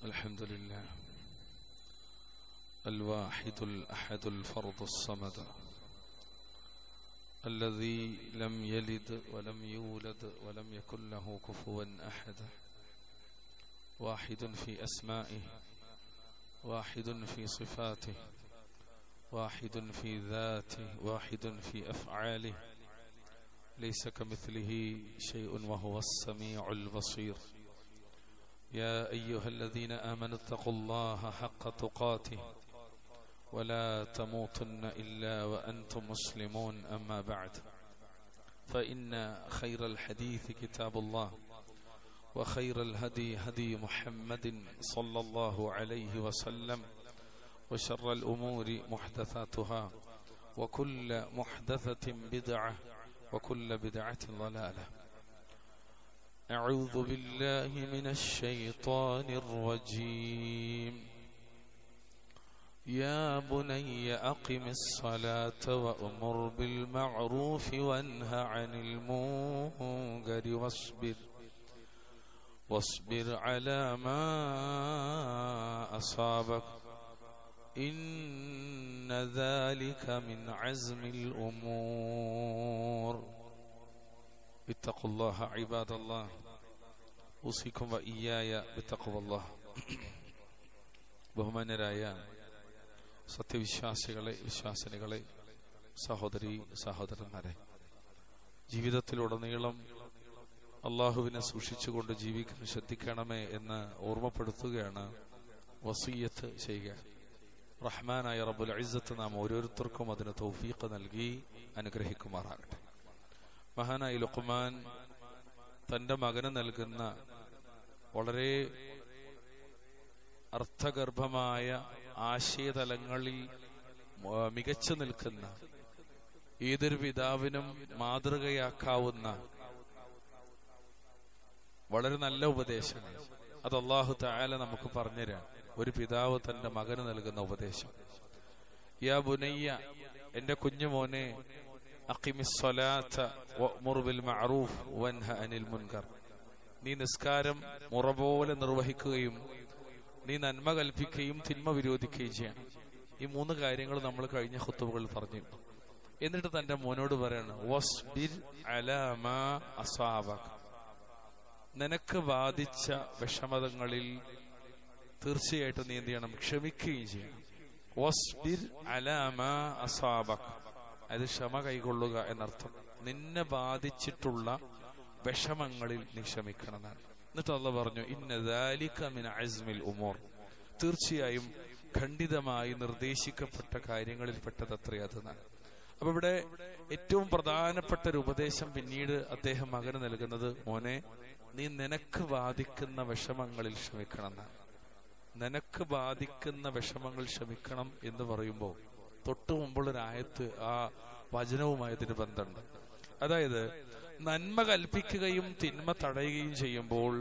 الحمد لله الواحد الأحد الفرد الصمد الذي لم يلد ولم يولد ولم يكن له كفوا أحد واحد في أسمائه واحد في صفاته واحد في ذاته واحد في أفعاله ليس كمثله شيء وهو السميع البصير يا أيها الذين آمنوا اتقوا الله حق تقاته ولا تموتن إلا وأنتم مسلمون أما بعد فإن خير الحديث كتاب الله وخير الهدي هدي محمد صلى الله عليه وسلم وشر الأمور محدثاتها وكل محدثة بدعة وكل بدعة ضلالة أعوذ بالله من الشيطان الرجيم يا بني أقم الصلاة وأمر بالمعروف وانه عن المنكر واصبر واصبر على ما أصابك إن ذلك من عزم الأمور اتقوا الله عباد الله أوصيكم وإياي بتقوى الله ബഹുമാന്യരായ സത്യവിശ്വാസികളെ വിശ്വാസിനികളെ സഹോദരി സഹോദരന്മാരെ ജീവിതത്തിലുടനീളം അള്ളാഹുവിനെ സൂക്ഷിച്ചുകൊണ്ട് ജീവിക്കാൻ ശ്രദ്ധിക്കണമേ എന്ന് ഓർമ്മപ്പെടുത്തുകയാണ് വസീയത്ത് ചെയ്യുക റഹ്മാനായ റബ്ബുൽ ഇസ്സത്ത് നാം ഓരോരുത്തർക്കും അതിന് തൗഫീഖ് നൽകി അനുഗ്രഹിക്കുമാറാകട്ടെ മഹാനായി ലുഖ്മാൻ തന്റെ മകന് നൽകുന്ന വളരെ അർത്ഥഗർഭമായ ആശയതലങ്ങളിൽ മികച്ചു നിൽക്കുന്ന ഏതൊരു പിതാവിനും മാതൃകയാക്കാവുന്ന വളരെ നല്ല ഉപദേശങ്ങൾ അത് അള്ളാഹു തായാല നമുക്ക് പറഞ്ഞുതരാം ഒരു പിതാവ് തന്റെ മകന് നൽകുന്ന ഉപദേശം യാ ബുനയ്യ എന്റെ കുഞ്ഞുമോനെ നീ നിസ്കാരം മുറ പോലെ നിർവഹിക്കുകയും നീ നന്മ കൽപ്പിക്കുകയും തിന്മ വിരോധിക്കുകയും ചെയ്യണം ഈ മൂന്ന് കാര്യങ്ങൾ നമ്മൾ കഴിഞ്ഞ ഹുത്തുബുകളിൽ പറഞ്ഞു എന്നിട്ട് തന്റെ മോനോട് പറയാണ് നിനക്ക് ബാധിച്ച വിഷമതങ്ങളിൽ തീർച്ചയായിട്ടും നീ എന്ത് ചെയ്യണം ക്ഷമിക്കുകയും ചെയ്യണം വസ്ബിർ അലാമ അസാബക് അത് ക്ഷമ കൈകൊള്ളുക എന്നർത്ഥം നിന്നെ ബാധിച്ചിട്ടുള്ള വിഷമങ്ങളിൽ നീ ക്ഷമിക്കണമെന്നാണ് എന്നിട്ട് അള്ള പറഞ്ഞു ഇന്നദാലിക്കമിൻ അസ്മിൽ ഉമോർ തീർച്ചയായും ഖണ്ഡിതമായി നിർദ്ദേശിക്കപ്പെട്ട കാര്യങ്ങളിൽ പെട്ടത് അത്രയതെന്നാണ് അപ്പൊ ഇവിടെ ഏറ്റവും പ്രധാനപ്പെട്ട ഒരു ഉപദേശം പിന്നീട് അദ്ദേഹം മകന് നൽകുന്നത് മോനെ നീ നിനക്ക് ബാധിക്കുന്ന വിഷമങ്ങളിൽ ക്ഷമിക്കണമെന്നാണ് നിനക്ക് ബാധിക്കുന്ന വിഷമങ്ങൾ ക്ഷമിക്കണം എന്ന് പറയുമ്പോൾ തൊട്ടു മുമ്പുള്ളൊരായത്ത് ആ വചനവുമായതിന് ബന്ധമുണ്ട് അതായത് നന്മ കൽപ്പിക്കുകയും തിന്മ തടയുകയും ചെയ്യുമ്പോൾ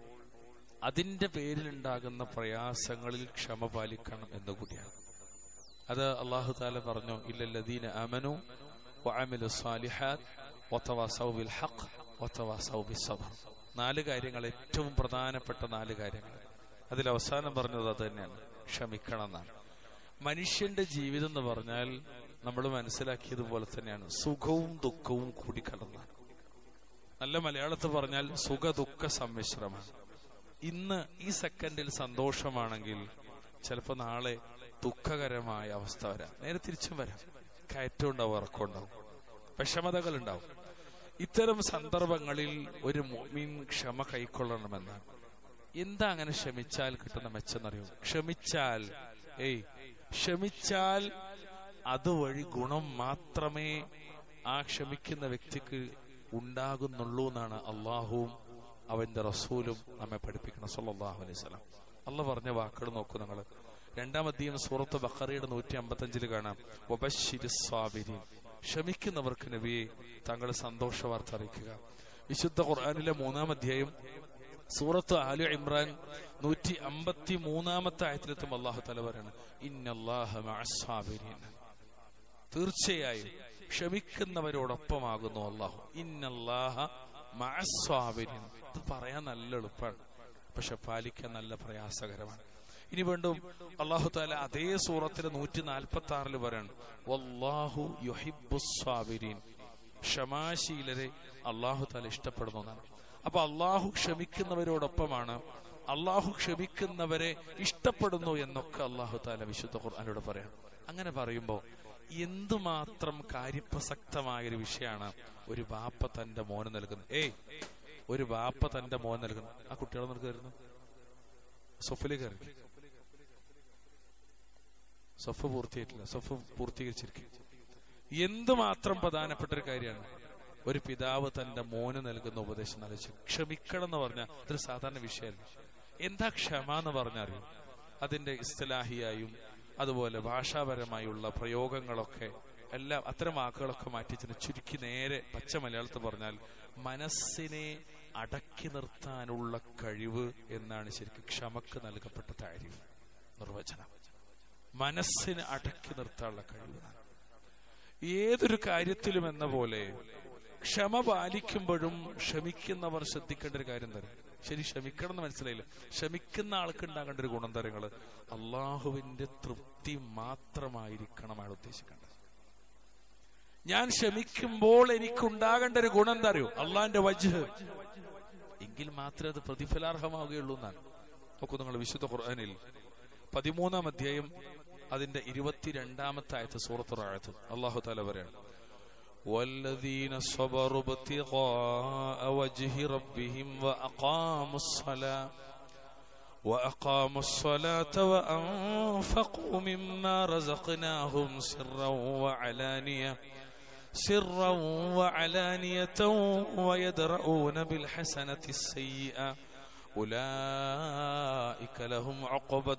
അതിന്റെ പേരിലുണ്ടാകുന്ന പ്രയാസങ്ങളിൽ ക്ഷമ പാലിക്കണം എന്ന് കൂടിയാണ് അത് അള്ളാഹു താല പറഞ്ഞു ഇല്ലല്ലദീന അമനു വഅമിലു സാലിഹാത്ത് ബിൽ ഹഖ് ബിസ് സബ്ർ നാല് കാര്യങ്ങൾ ഏറ്റവും പ്രധാനപ്പെട്ട നാല് കാര്യങ്ങൾ അതിൽ അവസാനം പറഞ്ഞത് അത് തന്നെയാണ് ക്ഷമിക്കണം എന്നാണ് മനുഷ്യന്റെ ജീവിതം എന്ന് പറഞ്ഞാൽ നമ്മൾ മനസ്സിലാക്കിയതുപോലെ തന്നെയാണ് സുഖവും ദുഃഖവും കൂടി കലർന്നാണ് നല്ല മലയാളത്തിൽ പറഞ്ഞാൽ സുഖ ദുഃഖ സമ്മിശ്രമാണ് ഇന്ന് ഈ സെക്കൻഡിൽ സന്തോഷമാണെങ്കിൽ ചിലപ്പോൾ നാളെ ദുഃഖകരമായ അവസ്ഥ വരാം നേരെ തിരിച്ചും വരാം കയറ്റം ഉണ്ടാവും ഇറക്കം ഉണ്ടാവും വിഷമതകൾ ഉണ്ടാവും ഇത്തരം സന്ദർഭങ്ങളിൽ ഒരു മീൻ ക്ഷമ കൈക്കൊള്ളണമെന്നാണ് എന്താ അങ്ങനെ ക്ഷമിച്ചാൽ കിട്ടുന്ന മെച്ചെന്നറിയോ ക്ഷമിച്ചാൽ ഏയ് ക്ഷമിച്ചാൽ അതുവഴി ഗുണം മാത്രമേ ആ ക്ഷമിക്കുന്ന വ്യക്തിക്ക് ഉണ്ടാകുന്നുള്ളൂ എന്നാണ് അള്ളാഹുവും അവന്റെ റസൂലും നമ്മെ പഠിപ്പിക്കണം സല്ലാഹു അലൈഹി സ്വലാം അള്ള പറഞ്ഞ വാക്കുകൾ നോക്കൂ നിങ്ങൾ രണ്ടാം അധ്യയം സൂറത്ത് ബക്കറയുടെ നൂറ്റി അമ്പത്തി അഞ്ചില് കാണാം സ്വാബിരീൻ ക്ഷമിക്കുന്നവർക്ക് നബിയെ താങ്കൾ സന്തോഷ വാർത്ത അറിയിക്കുക വിശുദ്ധ ഖുർആാനിലെ മൂന്നാം അധ്യായം സൂറത്ത് ആലു ഇമ്രാൻ നൂറ്റി അമ്പത്തി മൂന്നാമത്തെ ആയത്തിലെത്തും അള്ളാഹു തല പറയാണ് ഇന്നല്ലാഹീൻ തീർച്ചയായും ക്ഷമിക്കുന്നവരോടൊപ്പമാകുന്നു അള്ളാഹു ഇന്നല്ലാഹ മഅസ്വാബിരിൻ ഇത് പറയാൻ നല്ല എളുപ്പമാണ് പക്ഷെ പാലിക്കാൻ നല്ല പ്രയാസകരമാണ് ഇനി വീണ്ടും അള്ളാഹു താല അതേ സൂറത്തിലെ നൂറ്റി നാൽപ്പത്തി ആറിൽ പറയാണ് വല്ലാഹു യുഹിബുസ്വാബിരീൻ ക്ഷമാശീലരെ അള്ളാഹു താല ഇഷ്ടപ്പെടുന്നു എന്നാണ് അപ്പൊ അള്ളാഹു ക്ഷമിക്കുന്നവരോടൊപ്പമാണ് അള്ളാഹു ക്ഷമിക്കുന്നവരെ ഇഷ്ടപ്പെടുന്നു എന്നൊക്കെ അള്ളാഹു താല വിശുദ്ധ ഖുർആാനോട് പറയാം അങ്ങനെ പറയുമ്പോ എന്തുമാത്രം കാര്യപ്രസക്തമായ ഒരു വിഷയമാണ് ഒരു ബാപ്പ തന്റെ മോന് നൽകുന്നത് ഏയ് ഒരു ബാപ്പ തന്റെ മോൻ നൽകുന്നു ആ കുട്ടികളെ നൽകുമായിരുന്നു സൊഫിലേക്ക് ഇറങ്ങി സൊഫ് പൂർത്തിയായിട്ടില്ല സൊഫ് പൂർത്തീകരിച്ചിരിക്കും എന്തുമാത്രം പ്രധാനപ്പെട്ട ഒരു കാര്യമാണ് ഒരു പിതാവ് തന്റെ മോന് നൽകുന്ന ഉപദേശം ആലോചിച്ചു ക്ഷമിക്കണം എന്ന് പറഞ്ഞാൽ അതൊരു സാധാരണ വിഷയമല്ല എന്താ ക്ഷമ എന്ന് പറഞ്ഞറിയും അതിന്റെ ഇസ്തലാഹിയായും അതുപോലെ ഭാഷാപരമായുള്ള പ്രയോഗങ്ങളൊക്കെ എല്ലാം അത്തരം വാക്കുകളൊക്കെ മാറ്റിച്ചിട്ട് ചുരുക്കി നേരെ പച്ച മലയാളത്തിൽ പറഞ്ഞാൽ മനസ്സിനെ അടക്കി നിർത്താനുള്ള കഴിവ് എന്നാണ് ശരിക്കും ക്ഷമക്ക് നൽകപ്പെട്ട താരിഫ് നിർവചനം മനസ്സിനെ അടക്കി നിർത്താനുള്ള കഴിവ് ഏതൊരു കാര്യത്തിലും എന്ന പോലെ ക്ഷമ പാലിക്കുമ്പോഴും ക്ഷമിക്കുന്നവർ ശ്രദ്ധിക്കേണ്ട ഒരു കാര്യം തരും ശരി ക്ഷമിക്കണം എന്ന് മനസ്സിലായില്ല ക്ഷമിക്കുന്ന ആൾക്ക് ഉണ്ടാകേണ്ട ഒരു ഗുണം തരങ്ങള് അള്ളാഹുവിന്റെ തൃപ്തി മാത്രമായിരിക്കണം അയാൾ ഉദ്ദേശിക്കേണ്ടത് ഞാൻ ക്ഷമിക്കുമ്പോൾ എനിക്കുണ്ടാകേണ്ട ഒരു ഗുണം എന്താ അറിയോ അള്ളാന്റെ വജ്ഹ് എങ്കിൽ മാത്രമേ അത് പ്രതിഫലാർഹമാവുകയുള്ളൂ എന്നാണ് നോക്കൂ നിങ്ങൾ വിശുദ്ധ ഖുർആനിൽ പതിമൂന്നാം അധ്യായം അതിന്റെ ഇരുപത്തിരണ്ടാമത്തെ ആയത്ത് സൂറത്ത് ആയത്ത് അള്ളാഹു താല പറയാണ് والذين صبروا ابتغاء وجه ربهم وأقاموا الصلاة وأقاموا الصلاة وأنفقوا مما رزقناهم سرا وعلانية سرا وعلانية ويدرؤون بالحسنة السيئة أولئك لهم عقبى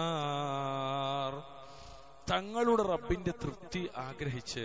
الدار തങ്ങളുടെ റബ്ബിന്റെ തൃപ്തി ആഗ്രഹിച്ച്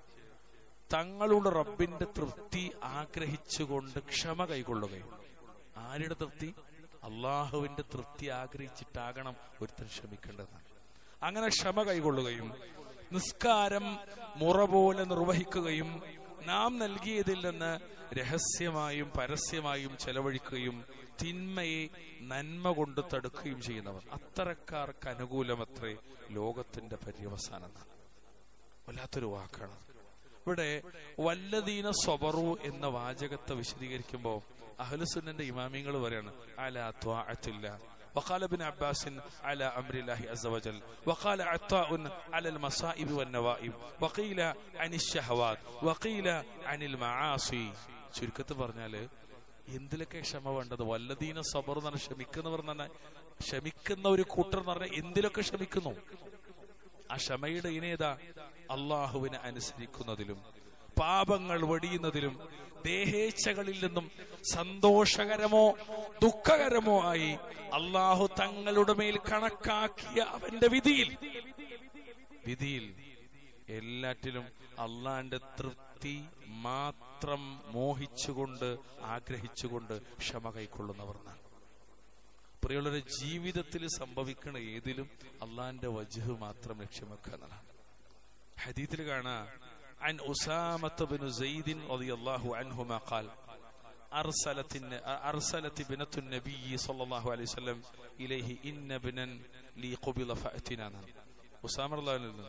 തങ്ങളുടെ റബ്ബിന്റെ തൃപ്തി ആഗ്രഹിച്ചുകൊണ്ട് ക്ഷമ കൈകൊള്ളുകയും ആരുടെ തൃപ്തി അള്ളാഹുവിന്റെ തൃപ്തി ആഗ്രഹിച്ചിട്ടാകണം ഒരുത്തൻ ക്ഷമിക്കേണ്ടതാണ് അങ്ങനെ ക്ഷമ കൈകൊള്ളുകയും നിസ്കാരം മുറ പോലെ നിർവഹിക്കുകയും നാം നൽകിയതിൽ നിന്ന് രഹസ്യമായും പരസ്യമായും ചെലവഴിക്കുകയും തിന്മയെ നന്മ കൊണ്ട് തടുക്കുകയും ചെയ്യുന്നവർ അത്തരക്കാർക്ക് അനുകൂലമത്രേ ലോകത്തിന്റെ പര്യവസാനം വല്ലാത്തൊരു വാക്കാണ് ഇവിടെ വല്ലദീന സ്വബറു എന്ന വാചകത്തെ വിശദീകരിക്കുമ്പോൾ അഹ്ലുസുന്നന്റെ ഇമാമിങ്ങൾ പറയാണ് അല ത്വാഅത്തില്ല وقال ابن عباس على أمر الله عز وجل وقال عطاء على المصائب والنوائب وقيل عن الشهوات وقيل عن المعاصي ചുരുക്കത്ത് പറഞ്ഞാല് എന്തിലൊക്കെ ക്ഷമ വേണ്ടത് വല്ലദീന സബർ എന്ന് പറഞ്ഞാൽ ക്ഷമിക്കുന്നവർ എന്ന് പറഞ്ഞാൽ ക്ഷമിക്കുന്ന ഒരു കൂട്ടർ എന്ന് പറഞ്ഞാൽ എന്തിലൊക്കെ ക്ഷമിക്കുന്നു ആ ക്ഷമയുടെ ഇനേതാ അള്ളാഹുവിനെ അനുസരിക്കുന്നതിലും പാപങ്ങൾ വെടിയുന്നതിലും ദേഹേച്ഛകളിൽ നിന്നും സന്തോഷകരമോ ദുഃഖകരമോ ആയി അള്ളാഹു തങ്ങളുടെ മേൽ കണക്കാക്കിയ അവന്റെ വിധിയിൽ വിധിയിൽ എല്ലാറ്റിലും അള്ളാന്റെ തൃപ്തി മാത്രം മോഹിച്ചുകൊണ്ട് ആഗ്രഹിച്ചുകൊണ്ട് ക്ഷമ കൈക്കൊള്ളുന്നവർ എന്നാണ് പ്രിയുള്ളവരുടെ ജീവിതത്തിൽ സംഭവിക്കണ ഏതിലും അള്ളാന്റെ വജുഹ് മാത്രം ലക്ഷ്യം വെക്കുക എന്നതാണ് ഹദീത്തിൽ കാണാ عن أسامة بن زيد رضي الله عنهما قال أرسلت أرسلت ابنة النبي صلى الله عليه وسلم إليه إن ابنا لي قبل فأتنا أسامة الله عنه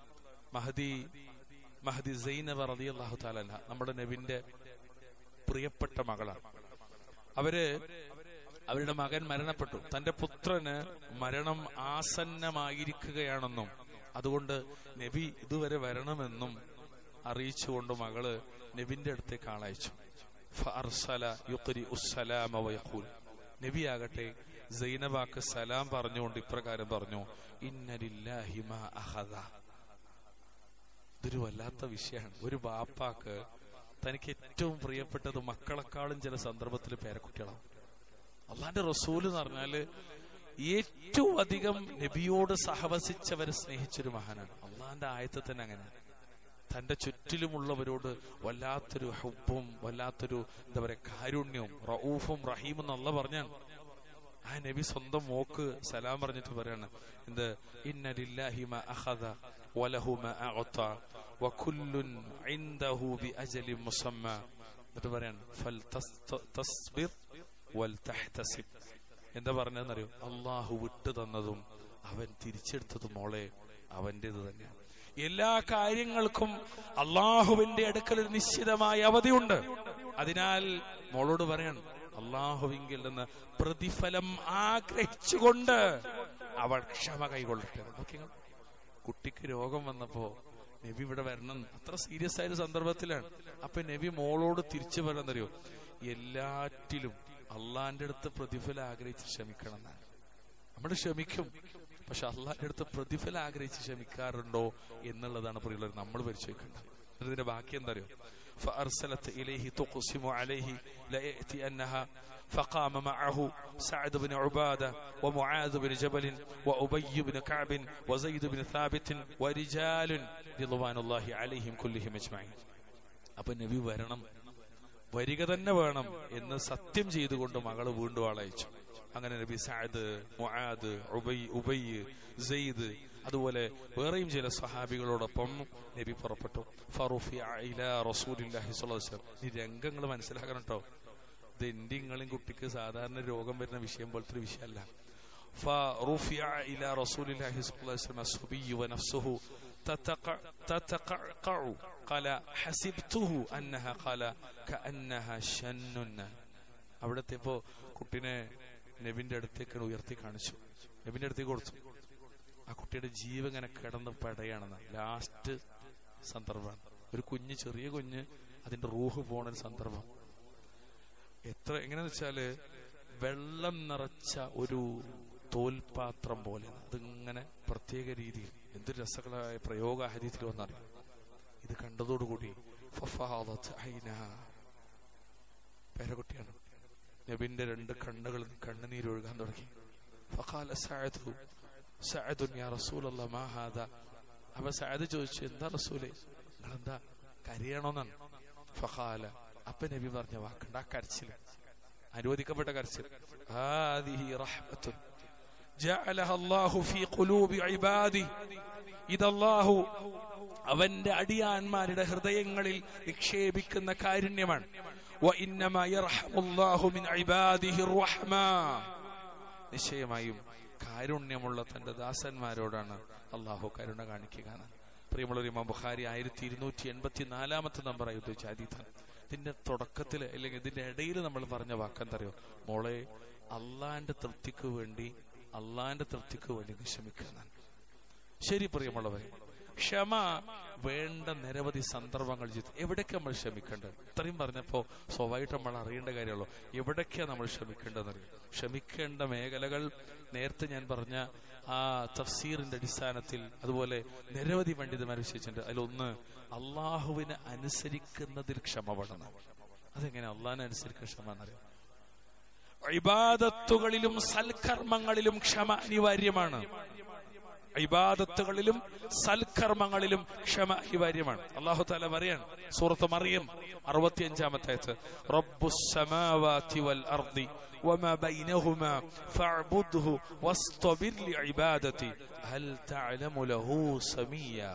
മഹദി മഹദി സൈനബ റതി അള്ളാഹു താല നമ്മുടെ നബിന്റെ പ്രിയപ്പെട്ട മകളാണ് അവര് അവരുടെ മകൻ മരണപ്പെട്ടു തന്റെ പുത്രന് മരണം ആസന്നമായിരിക്കുകയാണെന്നും അതുകൊണ്ട് നബി ഇതുവരെ വരണമെന്നും അറിയിച്ചുകൊണ്ട് മകള് നബിന്റെ അടുത്തേക്ക് ആളയച്ചു നബി ആകട്ടെ സൈനബാക്ക് സലാം പറഞ്ഞുകൊണ്ട് ഇപ്രകാരം പറഞ്ഞു ഇന്നലില്ലാഹിമ അഹദ ഇതൊരു വല്ലാത്ത വിഷയമാണ് ഒരു ബാപ്പാക്ക് തനിക്ക് ഏറ്റവും പ്രിയപ്പെട്ടത് മക്കളെക്കാളും ചില സന്ദർഭത്തിൽ പേരക്കുട്ടികളാവും അള്ളാന്റെ റസൂല് എന്ന് പറഞ്ഞാല് ഏറ്റവും അധികം നബിയോട് സഹവസിച്ചവരെ സ്നേഹിച്ചൊരു മഹാനാണ് അള്ളാന്റെ ആയത്തെ തന്നെ അങ്ങനെ തന്റെ ചുറ്റിലുമുള്ളവരോട് വല്ലാത്തൊരു ഹുബും വല്ലാത്തൊരു എന്താ പറയാ കാരുണ്യവും റഊഫും റഹീമും എന്നല്ല പറഞ്ഞാണ് ആ നബി സ്വന്തം മോക്ക് സലാം പറഞ്ഞിട്ട് പറയാണ് എന്ത് ഇന്നലില്ലാഹിമ അഖദ വലഹുമ അഅത വകുല്ലുൻ ഇൻദഹു ബിഅജലി മുസമ്മ എന്നിട്ട് പറയാണ് ഫൽ തസ്ബിർ വൽ തഹ്തസിബ് എന്താ പറഞ്ഞതെന്നറിയോ അള്ളാഹു വിട്ടു തന്നതും അവൻ തിരിച്ചെടുത്തതും മോളെ അവന്റേത് തന്നെയാണ് എല്ലാ കാര്യങ്ങൾക്കും അള്ളാഹുവിന്റെ അടുക്കൽ ഒരു നിശ്ചിതമായ അവധിയുണ്ട് അതിനാൽ മോളോട് പറയണം അള്ളാഹുവിങ്കിൽ നിന്ന് പ്രതിഫലം ആഗ്രഹിച്ചുകൊണ്ട് അവൾ ക്ഷമ കൈകൊള്ളട്ടെ നോക്കിങ്ങൾ കുട്ടിക്ക് രോഗം വന്നപ്പോ നബി ഇവിടെ വരണം അത്ര സീരിയസ് ആയ ഒരു സന്ദർഭത്തിലാണ് അപ്പൊ നബി മോളോട് തിരിച്ചു പറയുന്നറിയോ എല്ലാറ്റിലും അള്ളാന്റെ അടുത്ത് പ്രതിഫലം ആഗ്രഹിച്ച് ക്ഷമിക്കണം എന്നാണ് നമ്മൾ ക്ഷമിക്കും പക്ഷെ അള്ളാന്റെ അടുത്ത് പ്രതിഫലം ആഗ്രഹിച്ച് ക്ഷമിക്കാറുണ്ടോ എന്നുള്ളതാണ് പ്രിയുള്ളത് നമ്മൾ പരിശോധിക്കേണ്ടത് എന്നിട്ട് ഇതിന്റെ ബാക്കി എന്താ അറിയോ فأرسلت إليه تقسم عليه ليأتينها فقام معه سعد بن عبادة ومعاذ بن جبل وأبي بن كعب وزيد بن ثابت ورجال رضوان الله عليهم كلهم أجمعين അപ്പൊ നബി വരണം വരിക തന്നെ വേണം എന്ന് സത്യം ചെയ്തുകൊണ്ട് മകള് വീണ്ടും ആളയച്ചു അങ്ങനെ നബി Saad Muadh Ubayy Ubayy Zaid അതുപോലെ വേറെയും ചില സഹാബികളോടൊപ്പം നബി പുറപ്പെട്ടു ഫറൂഫി ഇലാ റസൂലില്ലാഹി സ്വല്ലല്ലാഹു അലൈഹി വസല്ലം ഈ രംഗങ്ങൾ മനസ്സിലാക്കണം കേട്ടോ ഇത് എന്റെ ഇങ്ങളെയും കുട്ടിക്ക് സാധാരണ രോഗം വരുന്ന വിഷയം പോലത്തെ ഒരു വിഷയമല്ല فرفع إلى رسول الله صلى الله عليه وسلم الصبي ونفسه تتقع تتقعقع قال حسبته أنها قال كأنها شن അവിടത്തെ ഇപ്പോ കുട്ടിനെ നബിന്റെ അടുത്തേക്ക് ഉയർത്തി കാണിച്ചു നബിന്റെ അടുത്തേക്ക് കൊടുത്തു ആ കുട്ടിയുടെ ജീവൻ ഇങ്ങനെ കിടന്ന് പടയാണെന്ന് ലാസ്റ്റ് സന്ദർഭമാണ് ഒരു കുഞ്ഞ് ചെറിയ കുഞ്ഞ് അതിന്റെ റൂഹ് പോണ ഒരു സന്ദർഭം എത്ര എങ്ങനെയാന്ന് വെച്ചാല് വെള്ളം നിറച്ച ഒരു തോൽപാത്രം പോലെ അതിങ്ങനെ പ്രത്യേക രീതിയിൽ എന്തൊരു രസകരമായ പ്രയോഗ ഹരീതിയിൽ വന്നറിയാം ഇത് കണ്ടതോടുകൂടി ഫഫാദത്ത് ഐനഹ. പേരക്കുട്ടിയാണ് നബിന്റെ രണ്ട് കണ്ണുകൾ കണ്ണുനീരൊഴുകാൻ തുടങ്ങി ഫഖാല സഅദു സഅദുൻ യാ റസൂലല്ലാഹ് മാ ഹാദാ അപ്പൊ സഅദ് ചോദിച്ചു എന്താ റസൂലേ നിങ്ങളെന്താ കരയണോന്നാണ് ഫഖാല അപ്പൊ നബി പറഞ്ഞ വാക്കുണ്ട് ആ കരച്ചിൽ അനുവദിക്കപ്പെട്ട കരച്ചിൽ ഹാദിഹി റഹ്മത്തുൻ ജഅലഹ അല്ലാഹു ഫീ ഖുലൂബി ഇബാദി ഇതല്ലാഹു അവന്റെ അടിയാന്മാരുടെ ഹൃദയങ്ങളിൽ നിക്ഷേപിക്കുന്ന കാരുണ്യമാണ് وإنما يرحم الله من عباده الرحمن നിശ്ചയമായും കാരുണ്യമുള്ള തന്റെ ദാസന്മാരോടാണ് അള്ളാഹു കരുണ കാണിക്കുക എന്ന്. പ്രിയമുള്ള ഇമാം ബുഖാരി ആയിരത്തി ഇരുന്നൂറ്റി എൺപത്തി നാലാമത്തെ നമ്പറായി ഉദ്ദേശിച്ച ഹദീത്താണ് ഇതിന്റെ തുടക്കത്തിൽ അല്ലെങ്കിൽ ഇതിന്റെ ഇടയിൽ നമ്മൾ പറഞ്ഞ വാക്കെന്തറിയോ മോളെ അള്ളാന്റെ തൃപ്തിക്ക് വേണ്ടി അള്ളാന്റെ തൃപ്തിക്ക് വേണ്ടി നീ ക്ഷമിക്കുന്നതാണ് ശരി പ്രിയമുള്ളവരെ ക്ഷമ വേണ്ട നിരവധി സന്ദർഭങ്ങൾ ജീവിതത്തിൽ എവിടേക്ക് നമ്മൾ ക്ഷമിക്കേണ്ടത് ഇത്രയും പറഞ്ഞപ്പോ സ്വാഭാവികമായിട്ട് നമ്മൾ അറിയേണ്ട കാര്യമുള്ളൂ എവിടേക്കാ നമ്മൾ ക്ഷമിക്കേണ്ടതെന്നറിയാം ക്ഷമിക്കേണ്ട മേഖലകൾ നേരത്തെ ഞാൻ പറഞ്ഞ ആ തഫ്സീറിന്റെ അടിസ്ഥാനത്തിൽ അതുപോലെ നിരവധി പണ്ഡിതന്മാർ വിശേഷിച്ചിട്ടുണ്ട് അതിലൊന്ന് അള്ളാഹുവിനെ അനുസരിക്കുന്നതിൽ ക്ഷമ പെടണം അതെങ്ങനെ അള്ളാഹിനെ അനുസരിക്കുന്ന ക്ഷമ എന്നറിയാം ഇബാദത്തുകളിലും സൽക്കർമ്മങ്ങളിലും ക്ഷമ അനിവാര്യമാണ് ഇബാദത്തുകളിലും സൽക്കർമ്മങ്ങളിലും ക്ഷമ അനിവാര്യമാണ് അള്ളാഹു താല പറയാണ് സൂറത്ത് മറിയം അറുപത്തിയഞ്ചാമത്തെ റബ്ബുസ്സമാവാതി വൽ അർദി وما بينهما فاعبده واصطبر لعبادتي هل تعلم له سميا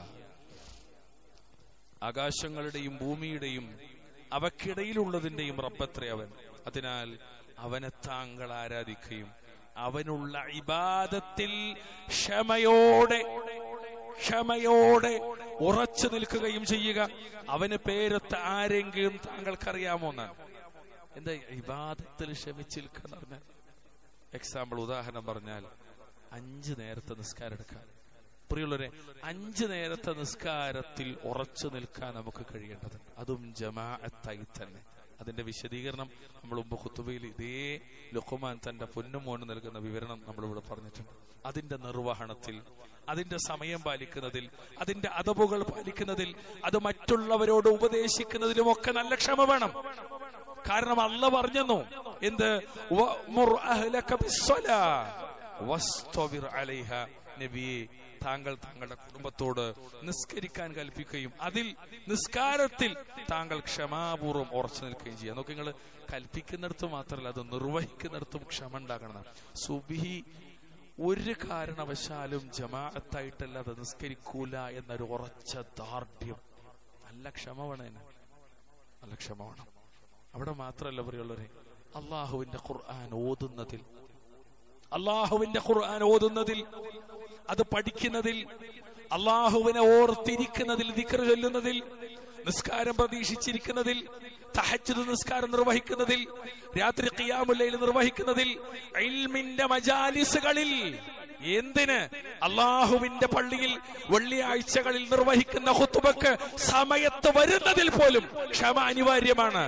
ആകാശങ്ങളുടെയും ഭൂമിയുടെയും അവക്കിടയിലുള്ളതിന്റെയും റബ്ബത്രേ അവൻ അതിനാൽ അവനെ താങ്കൾ ആരാധിക്കുകയും അവനുള്ള ഇബാദത്തിൽ ക്ഷമയോടെ ക്ഷമയോടെ ഉറച്ചു നിൽക്കുകയും ചെയ്യുക അവന് പേരൊത്ത ആരെങ്കിലും താങ്കൾക്കറിയാമോ എന്നാണ് എന്താ ഇബാദത്തിൽ ക്ഷമിച്ച് നിൽക്കുക എന്ന് പറഞ്ഞാൽ എക്സാമ്പിൾ ഉദാഹരണം പറഞ്ഞാൽ അഞ്ച് നേരത്തെ നിസ്കാരം എടുക്കാൻ പ്രിയുള്ളവരെ അഞ്ച് നേരത്തെ നിസ്കാരത്തിൽ ഉറച്ചു നിൽക്കാൻ നമുക്ക് കഴിയേണ്ടത് അതും ജമാഅത്തായി തന്നെ അതിന്റെ വിശദീകരണം നമ്മൾ മുമ്പ് കുത്തുബയിൽ ഇതേ ലുക്കുമാൻ തന്റെ പൊന്നുമോന് നൽകുന്ന വിവരണം നമ്മൾ ഇവിടെ പറഞ്ഞിട്ടുണ്ട് അതിന്റെ നിർവഹണത്തിൽ അതിന്റെ സമയം പാലിക്കുന്നതിൽ അതിന്റെ അതവുകൾ പാലിക്കുന്നതിൽ അത് മറ്റുള്ളവരോട് ഉപദേശിക്കുന്നതിലും ഒക്കെ നല്ല ക്ഷമ വേണം കാരണം അല്ല പറഞ്ഞെന്നു എന്ത് വഅ്മുർ അഹ്ലക ബിസ്സലാ വസ്തബിർ അലൈഹ നബിയെ താങ്കൾ താങ്കളുടെ കുടുംബത്തോട് നിസ്കരിക്കാൻ കൽപ്പിക്കുകയും അതിൽ നിസ്കാരത്തിൽ താങ്കൾ ക്ഷമാപൂർവ്വം ഉറച്ചു നിൽക്കുകയും ചെയ്യാം നോക്കി നിങ്ങൾ കൽപ്പിക്കുന്നിടത്ത് മാത്രമല്ല അത് നിർവഹിക്കുന്നിടത്തും ക്ഷമ ഉണ്ടാകണം സുബിഹി ഒരു കാരണവശാലും ജമാഅത്തായിട്ടല്ലാതെ നിസ്കരിക്കൂല എന്നൊരു ഉറച്ച ദാർഢ്യം നല്ല ക്ഷമ വേണം അതിന്. നല്ല ക്ഷമ വേണം അവിടെ മാത്രമല്ല പറയുള്ളവരെ അള്ളാഹുവിന്റെ ഖുർആൻ ഓതുന്നതിൽ അള്ളാഹുവിന്റെ ഖുർആൻ ഓതുന്നതിൽ അത് പഠിക്കുന്നതിൽ അള്ളാഹുവിനെ ഓർത്തിരിക്കുന്നതിൽ ദിക്ർ ചൊല്ലുന്നതിൽ നിസ്കാരം പ്രതീക്ഷിച്ചിരിക്കുന്നതിൽ തഹജ്ജുദ് നിസ്കാരം നിർവഹിക്കുന്നതിൽ രാത്രി ഖിയാമുല്ലയിൽ നിർവഹിക്കുന്നതിൽ ഇൽമിന്റെ മജാലിസുകളിൽ എന്തിന് അള്ളാഹുവിന്റെ പള്ളിയിൽ വെള്ളിയാഴ്ചകളിൽ നിർവഹിക്കുന്ന ഹുത്തുബക്ക് സമയത്ത് വരുന്നതിൽ പോലും ക്ഷമ അനിവാര്യമാണ്